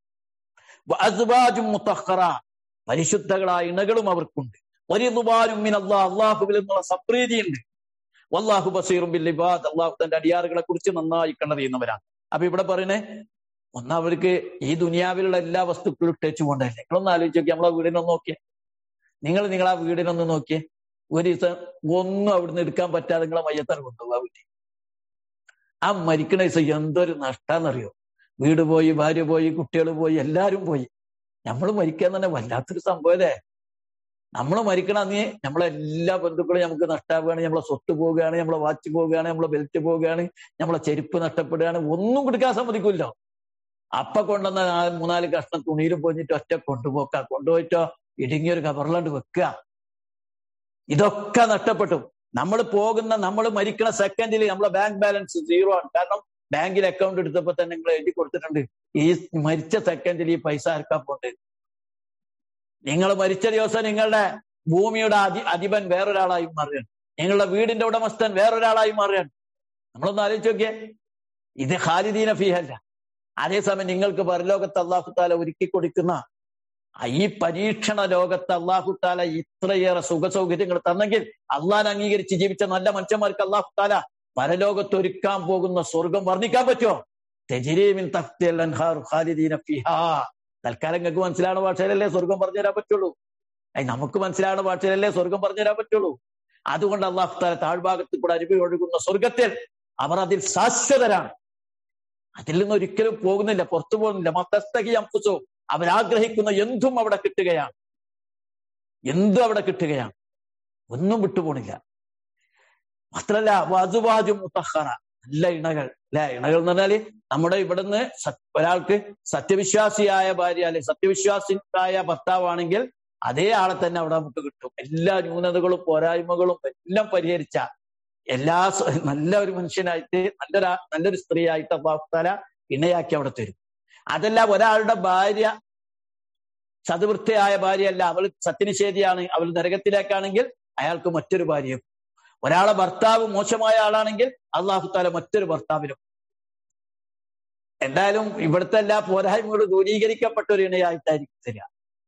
മുത്തഹറ പരിശുദ്ധകളായ ഇണകളും അവർക്കുണ്ട് വലിയതുപാലും മിൻ അള്ളാഹ് അള്ളാഹുവിൽ നിന്നുള്ള സംപ്രീതിയുണ്ട് വല്ലാഹു ബസീറും ബില്ലിബാദ് അള്ളാഹു തന്റെ അടിയാറുകളെ കുറിച്ച് നന്നായി കണ്ടറിയുന്നവരാണ് അപ്പൊ ഇവിടെ പറയണേ ഒന്നവർക്ക് ഈ ദുനിയാവിലുള്ള എല്ലാ വസ്തുക്കളും ഇട്ടേച്ചു കൊണ്ടല്ലേ നിങ്ങളൊന്ന് ആലോചിച്ച് നോക്കിയേ നമ്മളെ വീടിനൊന്ന് നോക്കിയേ നിങ്ങൾ നിങ്ങളാ വീടിനൊന്ന് നോക്കിയേ ഒരു ദിവസം ഒന്നും അവിടുന്ന് എടുക്കാൻ പറ്റാതെ നിങ്ങളെ മയ്യത്താൻ കൊണ്ടുപോകാൻ വീട്ടിൽ ആ മരിക്കണ ദിവസം എന്തൊരു നഷ്ടാന്നറിയോ വീട് പോയി ഭാര്യ പോയി കുട്ടികൾ പോയി എല്ലാരും പോയി നമ്മൾ മരിക്കാൻ തന്നെ വല്ലാത്തൊരു സംഭവല്ലേ നമ്മൾ മരിക്കണ അന്ന് നമ്മളെല്ലാ ബന്ധുക്കളും നമുക്ക് നഷ്ടാവുകയാണ് നമ്മളെ സ്വത്ത് പോവുകയാണ് നമ്മളെ വാച്ച് പോവുകയാണ് നമ്മളെ ബെൽറ്റ് പോവുകയാണ് നമ്മളെ ചെരുപ്പ് നഷ്ടപ്പെടുകയാണ് ഒന്നും കൊടുക്കാൻ സമ്മതിക്കില്ലോ അപ്പ കൊണ്ടുവന്ന മൂന്നാല് കഷ്ണം തുണിയിലും പൊഞ്ഞിട്ട് ഒറ്റ കൊണ്ടുപോക്ക കൊണ്ടുപോയിട്ടോ ഇടുങ്ങിയൊരു കവറിലാണ്ട് വെക്കുക ഇതൊക്കെ നഷ്ടപ്പെട്ടു നമ്മൾ പോകുന്ന നമ്മൾ മരിക്കണ സെക്കൻഡിൽ നമ്മളെ ബാങ്ക് ബാലൻസ് സീറോ ആണ് കാരണം ബാങ്കിൽ അക്കൗണ്ട് എടുത്തപ്പോ തന്നെ നിങ്ങൾ എഴുതി കൊടുത്തിട്ടുണ്ട് ഈ മരിച്ച സെക്കൻഡിൽ ഈ പൈസ ആർക്കാ പോണ്ട് നിങ്ങൾ മരിച്ച ദിവസം നിങ്ങളുടെ ഭൂമിയുടെ അധി അധിപൻ വേറൊരാളായി മാറുകയാണ് നിങ്ങളുടെ വീടിന്റെ ഉടമസ്ഥൻ വേറൊരാളായി മാറുകയാണ് നമ്മളൊന്ന് ആലോചിച്ച് നോക്കിയേ ഇത് ഖാലിദീന ഫീഹല്ല അതേസമയം നിങ്ങൾക്ക് പരലോകത്ത് അള്ളാഹുത്താല ഒരുക്കി കൊടുക്കുന്ന ഈ പരീക്ഷണ ലോകത്ത് അള്ളാഹുത്താല ഇത്രയേറെ സുഖ സൗകര്യങ്ങൾ തന്നെങ്കിൽ അള്ളാൻ അംഗീകരിച്ച് ജീവിച്ച നല്ല മനുഷ്യന്മാർക്ക് അള്ളാഹുത്താല പരലോകത്ത് ഒരുക്കാൻ പോകുന്ന സ്വർഗം വർണ്ണിക്കാൻ പറ്റുമോ തെജിരീമിൻ ഖാലിദീന ഫിഹാ തൽക്കാലം നിങ്ങൾക്ക് മനസ്സിലാവുന്ന ഭാഷയിലല്ലേ സ്വർഗം പറഞ്ഞു തരാൻ പറ്റുള്ളൂ അയ് നമുക്ക് മനസ്സിലാവുന്ന ഭാഷയിലല്ലേ സ്വർഗം പറഞ്ഞു തരാൻ പറ്റുള്ളൂ അതുകൊണ്ട് അള്ളാഹു താല താഴ്ഭാഗത്ത് കൂടെ അരുവി ഒഴുകുന്ന സ്വർഗത്തിൽ അവർ അതിൽ ശാശ്വതരാണ് അതിൽ നിന്ന് ഒരിക്കലും പോകുന്നില്ല പുറത്തു പോകുന്നില്ല മത്തസ്തകി അമ്പുസോ അവരാഗ്രഹിക്കുന്ന എന്തും അവിടെ കിട്ടുകയാണ് എന്തും അവിടെ കിട്ടുകയാണ് ഒന്നും വിട്ടുപോണില്ല മാത്രല്ല വധുവാജു മുത്തഹറ നല്ല ഇണകൾ അല്ലെ ഇണകൾ എന്ന് പറഞ്ഞാല് നമ്മുടെ ഇവിടുന്ന് ഒരാൾക്ക് സത്യവിശ്വാസിയായ ഭാര്യ അല്ലെ സത്യവിശ്വാസിയായ ഭർത്താവാണെങ്കിൽ അതേ ആളെ തന്നെ അവിടെ നമുക്ക് കിട്ടും എല്ലാ ന്യൂനതകളും പോരായ്മകളും എല്ലാം പരിഹരിച്ച എല്ലാ നല്ല ഒരു മനുഷ്യനായിട്ട് നല്ലൊരു നല്ലൊരു സ്ത്രീയായിട്ട് അള്ളാഹുത്താല ഇണയാക്കി അവിടെ തരും അതല്ല ഒരാളുടെ ഭാര്യ സതുവൃത്തിയായ ഭാര്യയല്ല അവൾ സത്യനിഷേധിയാണ് അവൾ നരകത്തിലേക്കാണെങ്കിൽ അയാൾക്ക് മറ്റൊരു ഭാര്യയും ഒരാളെ ഭർത്താവ് മോശമായ ആളാണെങ്കിൽ അള്ളാഹുത്താല മറ്റൊരു ഭർത്താവിനും എന്തായാലും ഇവിടുത്തെ എല്ലാ പോരായ്മകളും ദൂരീകരിക്കപ്പെട്ട ഒരു ഇണയായിട്ടായിരിക്കും തരിക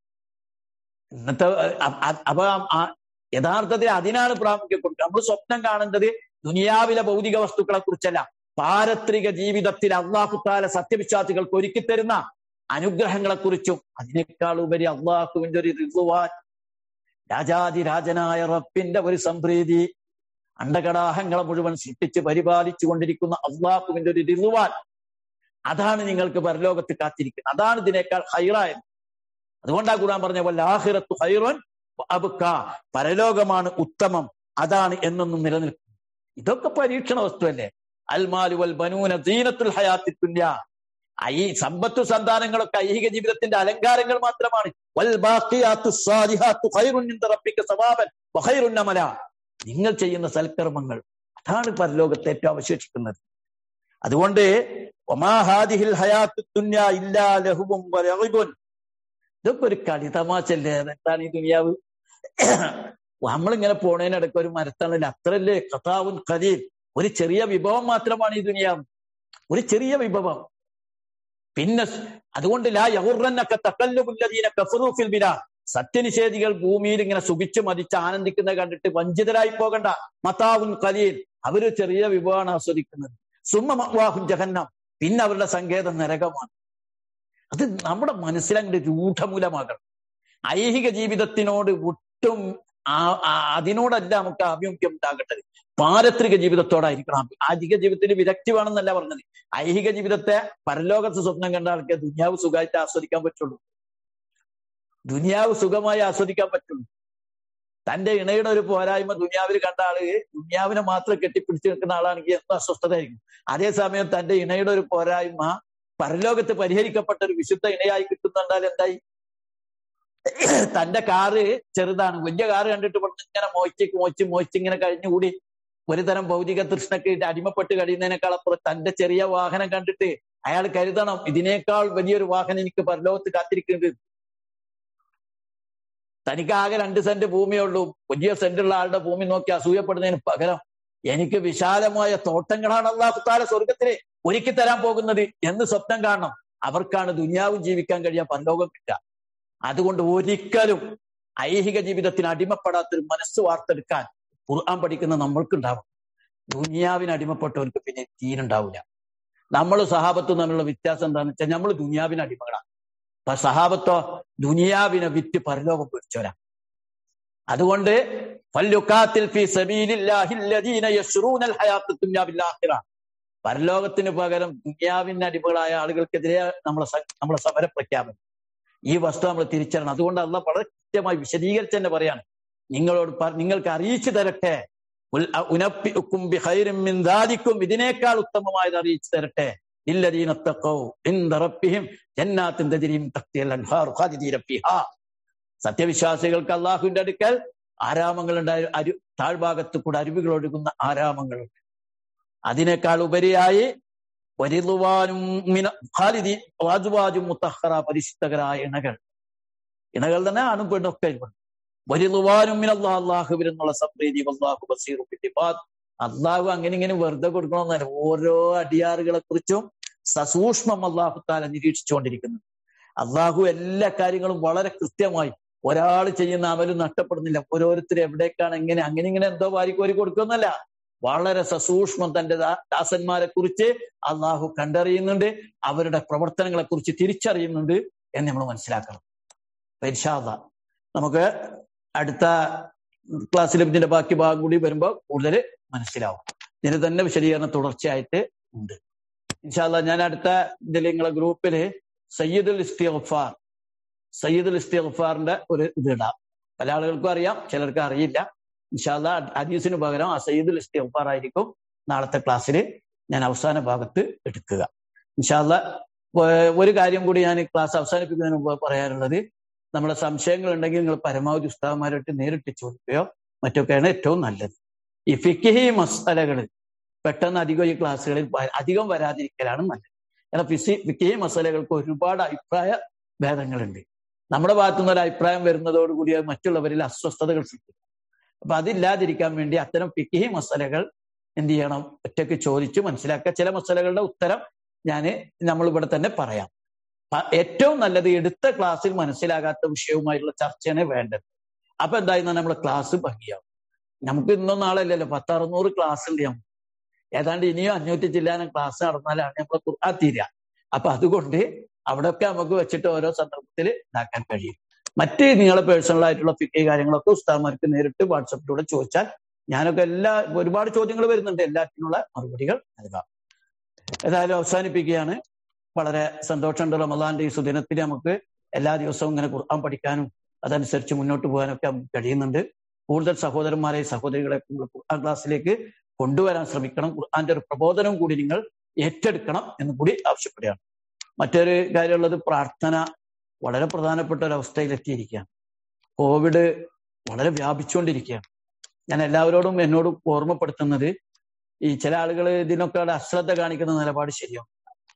ഇന്നത്തെ അപ്പൊ യഥാർത്ഥത്തിൽ അതിനാണ് പ്രാമുഖ്യം കൊടുക്കുക നമ്മൾ സ്വപ്നം കാണേണ്ടത് ദുനിയാവിലെ ഭൗതിക വസ്തുക്കളെ കുറിച്ചല്ല പാരത്രിക ജീവിതത്തിൽ അള്ളാഹുത്താല സത്യവിശ്വാസികൾക്ക് ഒരുക്കി തരുന്ന അനുഗ്രഹങ്ങളെ കുറിച്ചും അതിനേക്കാൾ ഉപരി അള്ളാഹുവിന്റെ ഒരു ഋതുവാൻ രാജാതിരാജനായ റബ്ബിന്റെ ഒരു സംപ്രീതി അണ്ടകടാഹങ്ങളെ മുഴുവൻ സൃഷ്ടിച്ച് പരിപാലിച്ചു കൊണ്ടിരിക്കുന്ന അള്ളാഹുവിന്റെ ഒരു ഋതുവാൻ അതാണ് നിങ്ങൾക്ക് പരലോകത്ത് കാത്തിരിക്കുന്നത് അതാണ് ഇതിനേക്കാൾ ഹൈറായത് അതുകൊണ്ടാ ഖുർആൻ പറഞ്ഞ വല്ലാഹിറത്തു ഹൈറൻ അബുക്ക പരലോകമാണ് ഉത്തമം അതാണ് എന്നൊന്നും നിലനിൽക്കും ഇതൊക്കെ പരീക്ഷണ വസ്തുവല്ലേ അൽമാലു വൽ ബനൂന ദീനത്തുൽ ഹയാത്തി തുല്യ ഈ സമ്പത്തു സന്താനങ്ങളൊക്കെ ഐഹിക ജീവിതത്തിന്റെ അലങ്കാരങ്ങൾ മാത്രമാണ് വൽ ബാഖിയാത്തു സ്വാലിഹാത്തു ഖൈറുൻ ഇൻദ റബ്ബിക സവാബൻ വഖൈറുൻ അമല നിങ്ങൾ ചെയ്യുന്ന സൽക്കർമ്മങ്ങൾ അതാണ് പരലോകത്തെ ഏറ്റവും അവശേഷിക്കുന്നത് അതുകൊണ്ട് ഒമാഹാദിഹിൽ ഹയാത്തു തുന്യ ഇല്ലാ ലഹുവും വലഇബുൻ ഇതൊക്കെ ഒരു കളി തമാശല്ലേ എന്താണ് ഈ ദുനിയാവ് നമ്മളിങ്ങനെ പോണേനിടയ്ക്ക് ഒരു മരത്തണൽ അത്രല്ലേ കഥാവുൻ കലീൽ ഒരു ചെറിയ വിഭവം മാത്രമാണ് ഈ ദുനിയാവ് ഒരു ചെറിയ വിഭവം പിന്നെ അതുകൊണ്ട് ലാ യഹുറന്നൊക്കെ തക്കല്ലുബുല്ലദീന കഫറൂഫിൽ ബില സത്യനിഷേധികൾ ഭൂമിയിൽ ഇങ്ങനെ സുഖിച്ച് മതിച്ച് ആനന്ദിക്കുന്ന കണ്ടിട്ട് വഞ്ചിതരായി പോകണ്ട മതാവുൻ കലീൽ അവര് ചെറിയ വിഭവമാണ് ആസ്വദിക്കുന്നത് സുമ്മ മഹ്വാഹുൻ ജഹന്നം പിന്നെ അവരുടെ സങ്കേതം നരകമാണ് അത് നമ്മുടെ മനസ്സിലങ്ങോട്ട് രൂഢമൂലമാകണം ഐഹിക ജീവിതത്തിനോട് ഒട്ടും അതിനോടല്ല നമുക്ക് ആഭിമുഖ്യം ഉണ്ടാകേണ്ടത് പാരത്രിക ജീവിതത്തോടായിരിക്കണം ഐഹിക ജീവിതത്തിന് വിരക്തി വേണമെന്നല്ല പറഞ്ഞത് ഐഹിക ജീവിതത്തെ പരലോകത്ത് സ്വപ്നം കണ്ട ആൾക്ക് ദുനിയാവ് സുഖമായിട്ട് ആസ്വദിക്കാൻ പറ്റുള്ളൂ ദുനിയാവ് സുഖമായി ആസ്വദിക്കാൻ പറ്റുള്ളൂ തന്റെ ഇണയുടെ ഒരു പോരായ്മ ദുനിയാവിൽ കണ്ട ആള് ദുനിയാവിനെ മാത്രം കെട്ടിപ്പിടിച്ചു നിൽക്കുന്ന ആളാണെങ്കിൽ എന്തോ അസ്വസ്ഥതയായിരിക്കും അതേസമയം തന്റെ ഇണയുടെ ഒരു പോരായ്മ പരലോകത്ത് പരിഹരിക്കപ്പെട്ട ഒരു വിശുദ്ധ ഇണയായി കിട്ടുന്നുണ്ടാൽ എന്തായി തന്റെ കാറ് ചെറുതാണ് വലിയ കാറ് കണ്ടിട്ട് പറഞ്ഞ് ഇങ്ങനെ മോയിച്ച് മോയിച്ച് മോയിച്ച് ഇങ്ങനെ കഴിഞ്ഞുകൂടി ഒരു തരം ഭൗതിക തൃഷ്ണക്ക് അടിമപ്പെട്ട് കഴിയുന്നതിനേക്കാൾ അപ്പുറം തന്റെ ചെറിയ വാഹനം കണ്ടിട്ട് അയാൾ കരുതണം ഇതിനേക്കാൾ വലിയൊരു വാഹനം എനിക്ക് പരലോകത്ത് കാത്തിരിക്കുന്നുണ്ട് തനിക്ക് ആകെ രണ്ട് സെന്റ് ഭൂമിയേ ഉള്ളൂ വലിയ സെന്റുള്ള ആളുടെ ഭൂമി നോക്കി അസൂയപ്പെടുന്നതിന് പകരം എനിക്ക് വിശാലമായ തോട്ടങ്ങളാണ് അള്ളാഹുത്താല സ്വർഗത്തിലെ ഒരുക്കി തരാൻ പോകുന്നത് എന്ന് സ്വപ്നം കാണണം അവർക്കാണ് ദുനിയാവും ജീവിക്കാൻ കഴിയാൻ പരലോകം കിട്ടുക അതുകൊണ്ട് ഒരിക്കലും ഐഹിക ജീവിതത്തിന് അടിമപ്പെടാത്തൊരു മനസ്സ് വാർത്തെടുക്കാൻ ഖുർആൻ പഠിക്കുന്ന നമ്മൾക്കുണ്ടാവും ദുനിയാവിന് അടിമപ്പെട്ടവർക്ക് പിന്നെ തീനുണ്ടാവില്ല നമ്മൾ സഹാബത്തും തമ്മിലുള്ള വ്യത്യാസം എന്താണെന്ന് വെച്ചാൽ നമ്മൾ ദുനിയാവിന് അടിമകളാണ് അപ്പൊ സഹാബത്തോ ദുനിയാവിനെ വിറ്റ് പരലോകം പിടിച്ചോരാ അതുകൊണ്ട് പരലോകത്തിന് പകരം ദുനിയാവിന്റെ അടിമകളായ ആളുകൾക്കെതിരെ നമ്മളെ നമ്മളെ സമര പ്രഖ്യാപനം ഈ വസ്തു നമ്മൾ തിരിച്ചറിയണം അതുകൊണ്ട് അല്ല വളരെ കൃത്യമായി വിശദീകരിച്ച് തന്നെ പറയാണ് നിങ്ങളോട് നിങ്ങൾക്ക് അറിയിച്ചു തരട്ടെ ഉനപ്പിക്കും ഇതിനേക്കാൾ ഉത്തമമായത് അറിയിച്ചു തരട്ടെ സത്യവിശ്വാസികൾക്ക് അള്ളാഹുവിന്റെ അടുക്കൽ ആരാമങ്ങൾ ഉണ്ടായ അരു താഴ്ഭാഗത്ത് കൂടെ അരുവികൾ ഒഴുകുന്ന ആരാമങ്ങളുണ്ട് അതിനേക്കാൾ ഉപരിയായി വരിതുവാനും വാജുവാജും മുത്തഹറ പരിശുദ്ധകരായ ഇണകൾ ഇണകൾ തന്നെ ആണും പെണ്ണും ഒക്കെ വരിതുവാനും അള്ളാഹുവിൽ എന്നുള്ള സംപ്രീതി അള്ളാഹു ബസീർ അള്ളാഹു അങ്ങനെ ഇങ്ങനെ വെറുതെ കൊടുക്കണമെന്നല്ല ഓരോ അടിയാറുകളെ കുറിച്ചും സസൂക്ഷ്മം അള്ളാഹു താല നിരീക്ഷിച്ചുകൊണ്ടിരിക്കുന്നു അള്ളാഹു എല്ലാ കാര്യങ്ങളും വളരെ കൃത്യമായി ഒരാൾ ചെയ്യുന്ന അമലും നഷ്ടപ്പെടുന്നില്ല ഓരോരുത്തർ എവിടേക്കാണ് എങ്ങനെ അങ്ങനെ ഇങ്ങനെ എന്തോ വാരിക്കോരി കൊടുക്കുന്നല്ല വളരെ സസൂക്ഷ്മം തന്റെ ദാസന്മാരെ കുറിച്ച് അള്ളാഹു കണ്ടറിയുന്നുണ്ട് അവരുടെ പ്രവർത്തനങ്ങളെ കുറിച്ച് തിരിച്ചറിയുന്നുണ്ട് എന്ന് നമ്മൾ മനസ്സിലാക്കണം പരിശാദ നമുക്ക് അടുത്ത ക്ലാസ്സിൽ ഇതിന്റെ ബാക്കി ഭാഗം കൂടി വരുമ്പോൾ കൂടുതൽ മനസ്സിലാവും ഇതിന് തന്നെ വിശദീകരണം തുടർച്ചയായിട്ട് ഉണ്ട് ഇൻഷാല്ല ഞാൻ അടുത്ത ഇതിൽ നിങ്ങളെ ഗ്രൂപ്പില് സയ്യിദുൽ ഇസ്തിഗ്ഫാർ സയ്യിദുൽ ഇസ്തിഗ്ഫാറിന്റെ ഒരു ഇതിടാം പല ആളുകൾക്കും അറിയാം ചിലർക്ക് അറിയില്ല ഇൻഷാല്ല ഹദീസിന് പകരം ആ സയ്യിദുൽ ഇസ്തിഗ്ഫാർ ആയിരിക്കും നാളത്തെ ക്ലാസ്സിൽ ഞാൻ അവസാന ഭാഗത്ത് എടുക്കുക ഇൻഷാല്ല ഒരു കാര്യം കൂടി ഞാൻ ക്ലാസ് അവസാനിപ്പിക്കുന്നതിന് മുമ്പ് പറയാനുള്ളത് നമ്മളെ സംശയങ്ങൾ ഉണ്ടെങ്കിൽ നിങ്ങൾ പരമാവധി ഉസ്താവന്മാരായിട്ട് നേരിട്ട് ചോദിക്കുകയോ മറ്റൊക്കെയാണ് ഏറ്റവും നല്ലത് ഈ ഫിക്കിഹി മസാലകൾ പെട്ടെന്ന് അധികം ഈ ക്ലാസ്സുകളിൽ അധികം വരാതിരിക്കലാണ് നല്ലത് കാരണം ഫിസി ഫിക്കിഹി മസാലകൾക്ക് ഒരുപാട് അഭിപ്രായ ഭേദങ്ങളുണ്ട് നമ്മുടെ ഭാഗത്തുനിന്ന് ഒരു അഭിപ്രായം വരുന്നതോടുകൂടി അത് മറ്റുള്ളവരിൽ അസ്വസ്ഥതകൾ സൃഷ്ടിക്കും അപ്പൊ അതില്ലാതിരിക്കാൻ വേണ്ടി അത്തരം ഫിക്കിഹി മസാലകൾ എന്ത് ചെയ്യണം ഒറ്റയ്ക്ക് ചോദിച്ച് മനസ്സിലാക്കുക ചില മസാലകളുടെ ഉത്തരം ഞാൻ നമ്മൾ ഇവിടെ തന്നെ പറയാം ഏറ്റവും നല്ലത് എടുത്ത ക്ലാസ്സിൽ മനസ്സിലാകാത്ത വിഷയവുമായിട്ടുള്ള ചർച്ചയാണ് വേണ്ടത് അപ്പൊ എന്തായിരുന്നു നമ്മുടെ ക്ലാസ് ഭംഗിയാവും നമുക്ക് ഇന്നും നാളല്ലല്ലോ പത്തറുന്നൂറ് ക്ലാസ് ഉണ്ട് നമുക്ക് ഏതാണ്ട് ഇനിയും അഞ്ഞൂറ്റി ചില്ലാനം ക്ലാസ് നടന്നാലാണ് നമ്മൾ ഖുർആൻ തീരുക അപ്പൊ അതുകൊണ്ട് അവിടെയൊക്കെ നമുക്ക് വെച്ചിട്ട് ഓരോ സന്ദർഭത്തിൽ ഇതാക്കാൻ കഴിയും മറ്റ് നിങ്ങളെ പേഴ്സണൽ ആയിട്ടുള്ള ഫിക്കി കാര്യങ്ങളൊക്കെ ഉസ്താദ്മാർക്ക് നേരിട്ട് വാട്സപ്പിലൂടെ ചോദിച്ചാൽ ഞാനൊക്കെ എല്ലാ ഒരുപാട് ചോദ്യങ്ങൾ വരുന്നുണ്ട് എല്ലാത്തിനുള്ള മറുപടികൾ നൽകാം ഏതായാലും അവസാനിപ്പിക്കുകയാണ് വളരെ സന്തോഷമുണ്ട് റമദാന്റെ ഈ സുദിനത്തിൽ നമുക്ക് എല്ലാ ദിവസവും ഇങ്ങനെ ഖുർആൻ പഠിക്കാനും അതനുസരിച്ച് മുന്നോട്ട് പോകാനൊക്കെ നമുക്ക് കഴിയുന്നുണ്ട് കൂടുതൽ സഹോദരന്മാരെ സഹോദരികളെ ഖുർആൻ ക്ലാസ്സിലേക്ക് കൊണ്ടുവരാൻ ശ്രമിക്കണം ഖുർആന്റെ ഒരു പ്രബോധനം കൂടി നിങ്ങൾ ഏറ്റെടുക്കണം എന്ന് കൂടി ആവശ്യപ്പെടുകയാണ് മറ്റൊരു കാര്യമുള്ളത് പ്രാർത്ഥന വളരെ പ്രധാനപ്പെട്ട ഒരു അവസ്ഥയിലെത്തിയിരിക്കുകയാണ് കോവിഡ് വളരെ വ്യാപിച്ചുകൊണ്ടിരിക്കുകയാണ് ഞാൻ എല്ലാവരോടും എന്നോട് ഓർമ്മപ്പെടുത്തുന്നത് ഈ ചില ആളുകൾ ഇതിനൊക്കെ അശ്രദ്ധ കാണിക്കുന്ന നിലപാട് ശരിയാണ്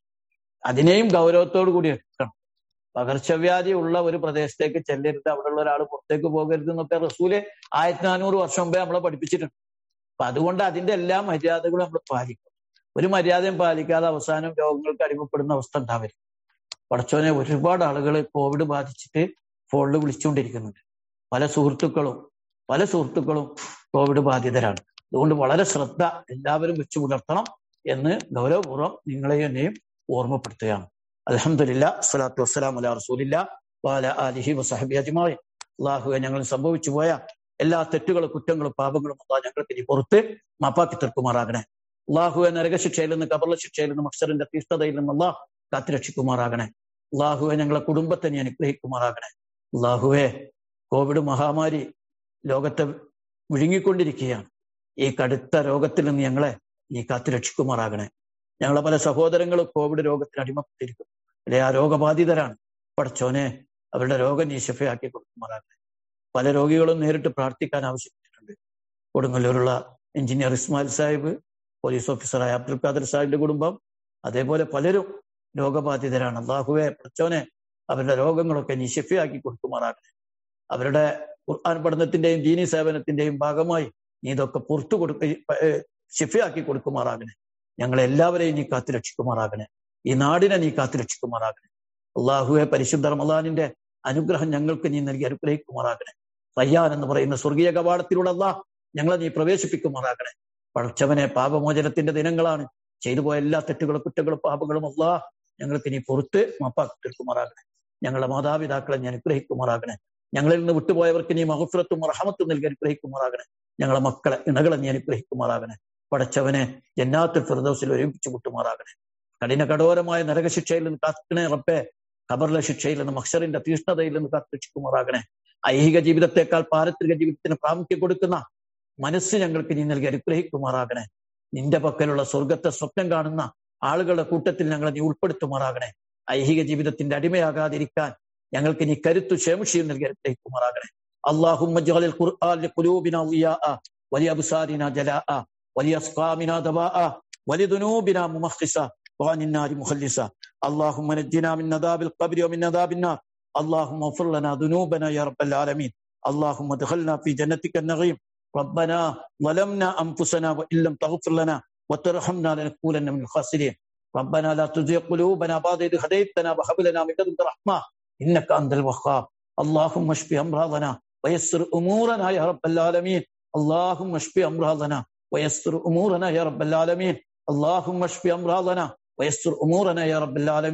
അതിനെയും ഗൗരവത്തോടു കൂടി എടുക്കണം പകർച്ചവ്യാധി ഉള്ള ഒരു പ്രദേശത്തേക്ക് ചെല്ലരുത് അവിടെയുള്ള ഒരാൾ പുറത്തേക്ക് പോകരുത് എന്നൊക്കെ റസൂല് ആയിരത്തി നാനൂറ് വർഷം മുമ്പേ നമ്മളെ പഠിപ്പിച്ചിട്ടുണ്ട് അപ്പൊ അതുകൊണ്ട് അതിന്റെ എല്ലാ മര്യാദകളും നമ്മൾ പാലിക്കും ഒരു മര്യാദയും പാലിക്കാതെ അവസാനം രോഗങ്ങൾക്ക് അടിമപ്പെടുന്ന അവസ്ഥ ഉണ്ടാവരുത് പടച്ചോനെ ഒരുപാട് ആളുകൾ കോവിഡ് ബാധിച്ചിട്ട് ഫോണിൽ വിളിച്ചുകൊണ്ടിരിക്കുന്നുണ്ട് പല സുഹൃത്തുക്കളും പല സുഹൃത്തുക്കളും കോവിഡ് ബാധിതരാണ് അതുകൊണ്ട് വളരെ ശ്രദ്ധ എല്ലാവരും വെച്ച് പുലർത്തണം എന്ന് ഗൗരവപൂർവ്വം നിങ്ങളെയും എന്നെയും ഓർമ്മപ്പെടുത്തുകയാണ് അലഹമില്ല സ്വലാത്തു വസ്സലാം അല റസൂലില്ല വാല അലിഹി വസഹബി അജ്മായി അള്ളാഹുവെ ഞങ്ങൾ സംഭവിച്ചു പോയ എല്ലാ തെറ്റുകളും കുറ്റങ്ങളും പാപങ്ങളും അള്ളാഹ് ഞങ്ങൾക്ക് ഇനി പുറത്ത് മാപ്പാക്കി തീർക്കുമാറാകണേ അള്ളാഹുവെ നരകശിക്ഷയിൽ നിന്ന് കബർല ശിക്ഷയിൽ നിന്നും അക്ഷരന്റെ തീഷ്ണതയിൽ നിന്നും അള്ളാഹ് കാത്തുരക്ഷിക്കുമാറാകണേ അള്ളാഹുവെ ഞങ്ങളെ കുടുംബത്തെ നീ അനുഗ്രഹിക്കുമാറാകണേ അള്ളാഹുവെ കോവിഡ് മഹാമാരി ലോകത്തെ വിഴുങ്ങിക്കൊണ്ടിരിക്കുകയാണ് ഈ കടുത്ത രോഗത്തിൽ നിന്ന് ഞങ്ങളെ നീ കാത്തുരക്ഷിക്കുമാറാകണേ ഞങ്ങളെ പല സഹോദരങ്ങളും കോവിഡ് രോഗത്തിന് അടിമപ്പെട്ടിരിക്കും അല്ലെ ആ രോഗബാധിതരാണ് പടച്ചോനെ അവരുടെ രോഗം നീ ശഫയാക്കി കൊടുക്കുമാറാകണേ പല രോഗികളും നേരിട്ട് പ്രാർത്ഥിക്കാൻ ആവശ്യപ്പെട്ടിട്ടുണ്ട് കൊടുങ്ങല്ലൂരുള്ള എഞ്ചിനീയർ ഇസ്മായിൽ സാഹിബ് പോലീസ് ഓഫീസറായ അബ്ദുൽ ഖാദർ സാഹിബിന്റെ കുടുംബം അതേപോലെ പലരും രോഗബാധിതരാണ് അള്ളാഹുവെ പടച്ചോനെ അവരുടെ രോഗങ്ങളൊക്കെ നീ ശഫയാക്കി കൊടുക്കുമാറാകണേ അവരുടെ ഖുർആൻ പഠനത്തിന്റെയും ദീനി സേവനത്തിന്റെയും ഭാഗമായി നീ ഇതൊക്കെ പുറത്തു കൊടുക്ക ശിഫയാക്കി കൊടുക്കുമാറാകണേ ഞങ്ങളെ എല്ലാവരെയും നീ കാത്തു രക്ഷിക്കുമാറാകണേ ഈ നാടിനെ നീ കാത്തു രക്ഷിക്കുമാറാകണേ അള്ളാഹുവെ പരിശുദ്ധ റമദാനിന്റെ അനുഗ്രഹം ഞങ്ങൾക്ക് നീ നൽകി അനുഗ്രഹിക്കുമാറാകണേ റയ്യാൻ എന്ന് പറയുന്ന സ്വർഗീയ കവാടത്തിലൂടെ അള്ളാഹ് ഞങ്ങളെ നീ പ്രവേശിപ്പിക്കുമാറാകണേ പഴച്ചവനെ പാപമോചനത്തിന്റെ ദിനങ്ങളാണ് ചെയ്തു പോയ എല്ലാ തെറ്റുകളും കുറ്റങ്ങളും പാപങ്ങളും അള്ളാഹ് ഞങ്ങൾക്ക് നീ പുറത്ത് മാപ്പാക്കി തീർക്കുമാറാകണേ ഞങ്ങളുടെ മാതാപിതാക്കളെ നീ അനുഗ്രഹിക്കുമാറാകണേ ഞങ്ങളിൽ നിന്ന് വിട്ടുപോയവർക്ക് നീ മഹഫുറത്തും റഹമത്തും നൽകി അനുഗ്രഹിക്കുമാറാകണേ ഞങ്ങളെ മക്കളെ ഇണകളെ നീ അനുഗ്രഹിക്കുമാറാകണേ പടച്ചവനെ ജന്നാത്തുൽ ഫിർദൗസിൽ ഒരുമിച്ച് കൂട്ടുമാറാകണേ കഠിന കഠോരമായ നരകശിക്ഷയിൽ നിന്ന് കാത്തിക്കണേ റബ്ബെ ഖബറിലെ ശിക്ഷയിൽ നിന്ന് മക്ഷറിന്റെ തീഷ്ണതയിൽ നിന്ന് കാത്തുരക്ഷിക്കുമാറാകണേ ഐഹിക ജീവിതത്തെക്കാൾ പാരത്രിക ജീവിതത്തിന് പ്രാമുഖ്യം കൊടുക്കുന്ന മനസ്സ് ഞങ്ങൾക്ക് നീ നൽകി അനുഗ്രഹിക്കുമാറാകണേ നിന്റെ പക്കലുള്ള സ്വർഗത്തെ സ്വപ്നം കാണുന്ന ആളുകളുടെ കൂട്ടത്തിൽ ഞങ്ങളെ നീ ഉൾപ്പെടുത്തുമാറാകണേ ഐഹിക ജീവിതത്തിന്റെ അടിമയാകാതിരിക്കാൻ ഞങ്ങൾക്ക് നീ കരുത്തു ക്ഷേമക്ഷിയും നൽകി അനുഗ്രഹിക്കുമാറാകണേ اللهم اجعل القرآن لقلوبنا ضياء ولأبصارنا جلاء ولأسقامنا دواء ولذنوبنا ممخصة وعن النار مخلصة اللهم نجنا من عذاب القبر ومن عذاب النار اللهم اغفر لنا ذنوبنا يا رب العالمين اللهم ادخلنا في جنتك النعيم ربنا ظلمنا أنفسنا وإن لم تغفر لنا وترحمنا لنكونن من الخاسرين ربنا لا تزغ قلوبنا بعد إذ هديتنا وهب لنا من لدنك رحمة إنك أنت الوهاب اللهم اشف أمراضنا ويسر أمورنا يا رب العالمين اللهم اشف أمراضنا ويسر أمورنا يا رب العالمين اللهم اشف أمراضنا ويسر أمورنا يا رب العالمين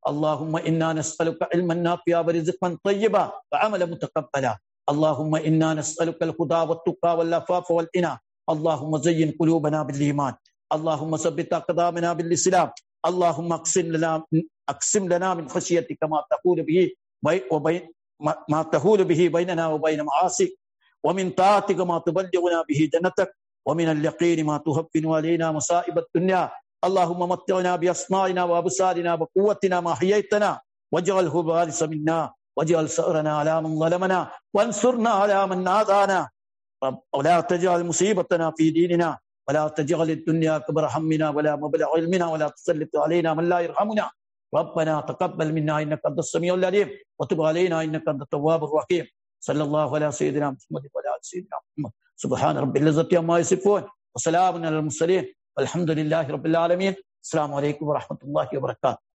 اللهم إنا نسألك علما نافعا ورزقا طيبا وعملا متقبلا اللهم إنا نسألك الهدى والتقى والعفاف والغنى اللهم زين قلوبنا بالإيمان اللهم ثبت أقدامنا بالإسلام اللهم اقسم لنا اقسم لنا من خشيتك ما تقول به وبين ما تهول به بيننا وبين معاصيك ومن طاعتك ما تبلغنا به جنتك ومن اليقين ما تهون علينا مصائب الدنيا اللهم متعنا بأسماعنا وأبصارنا وقوتنا ما حييتنا واجعله الوارث منا واجعل سأرنا على من ظلمنا وانصرنا على من عادانا ولا تجعل مصيبتنا في ديننا ولا تجعل الدنيا كبر همنا ولا مبلغ علمنا ولا تسلط علينا من لا يرحمنا ربنا تقبل منا انك انت السميع العليم وتب علينا انك انت التواب الرحيم صلى الله على سيدنا محمد وعلى ال سيدنا محمد سبحان رب العزه عما يصفون وسلام على المرسلين والحمد لله رب العالمين السلام عليكم ورحمه الله وبركاته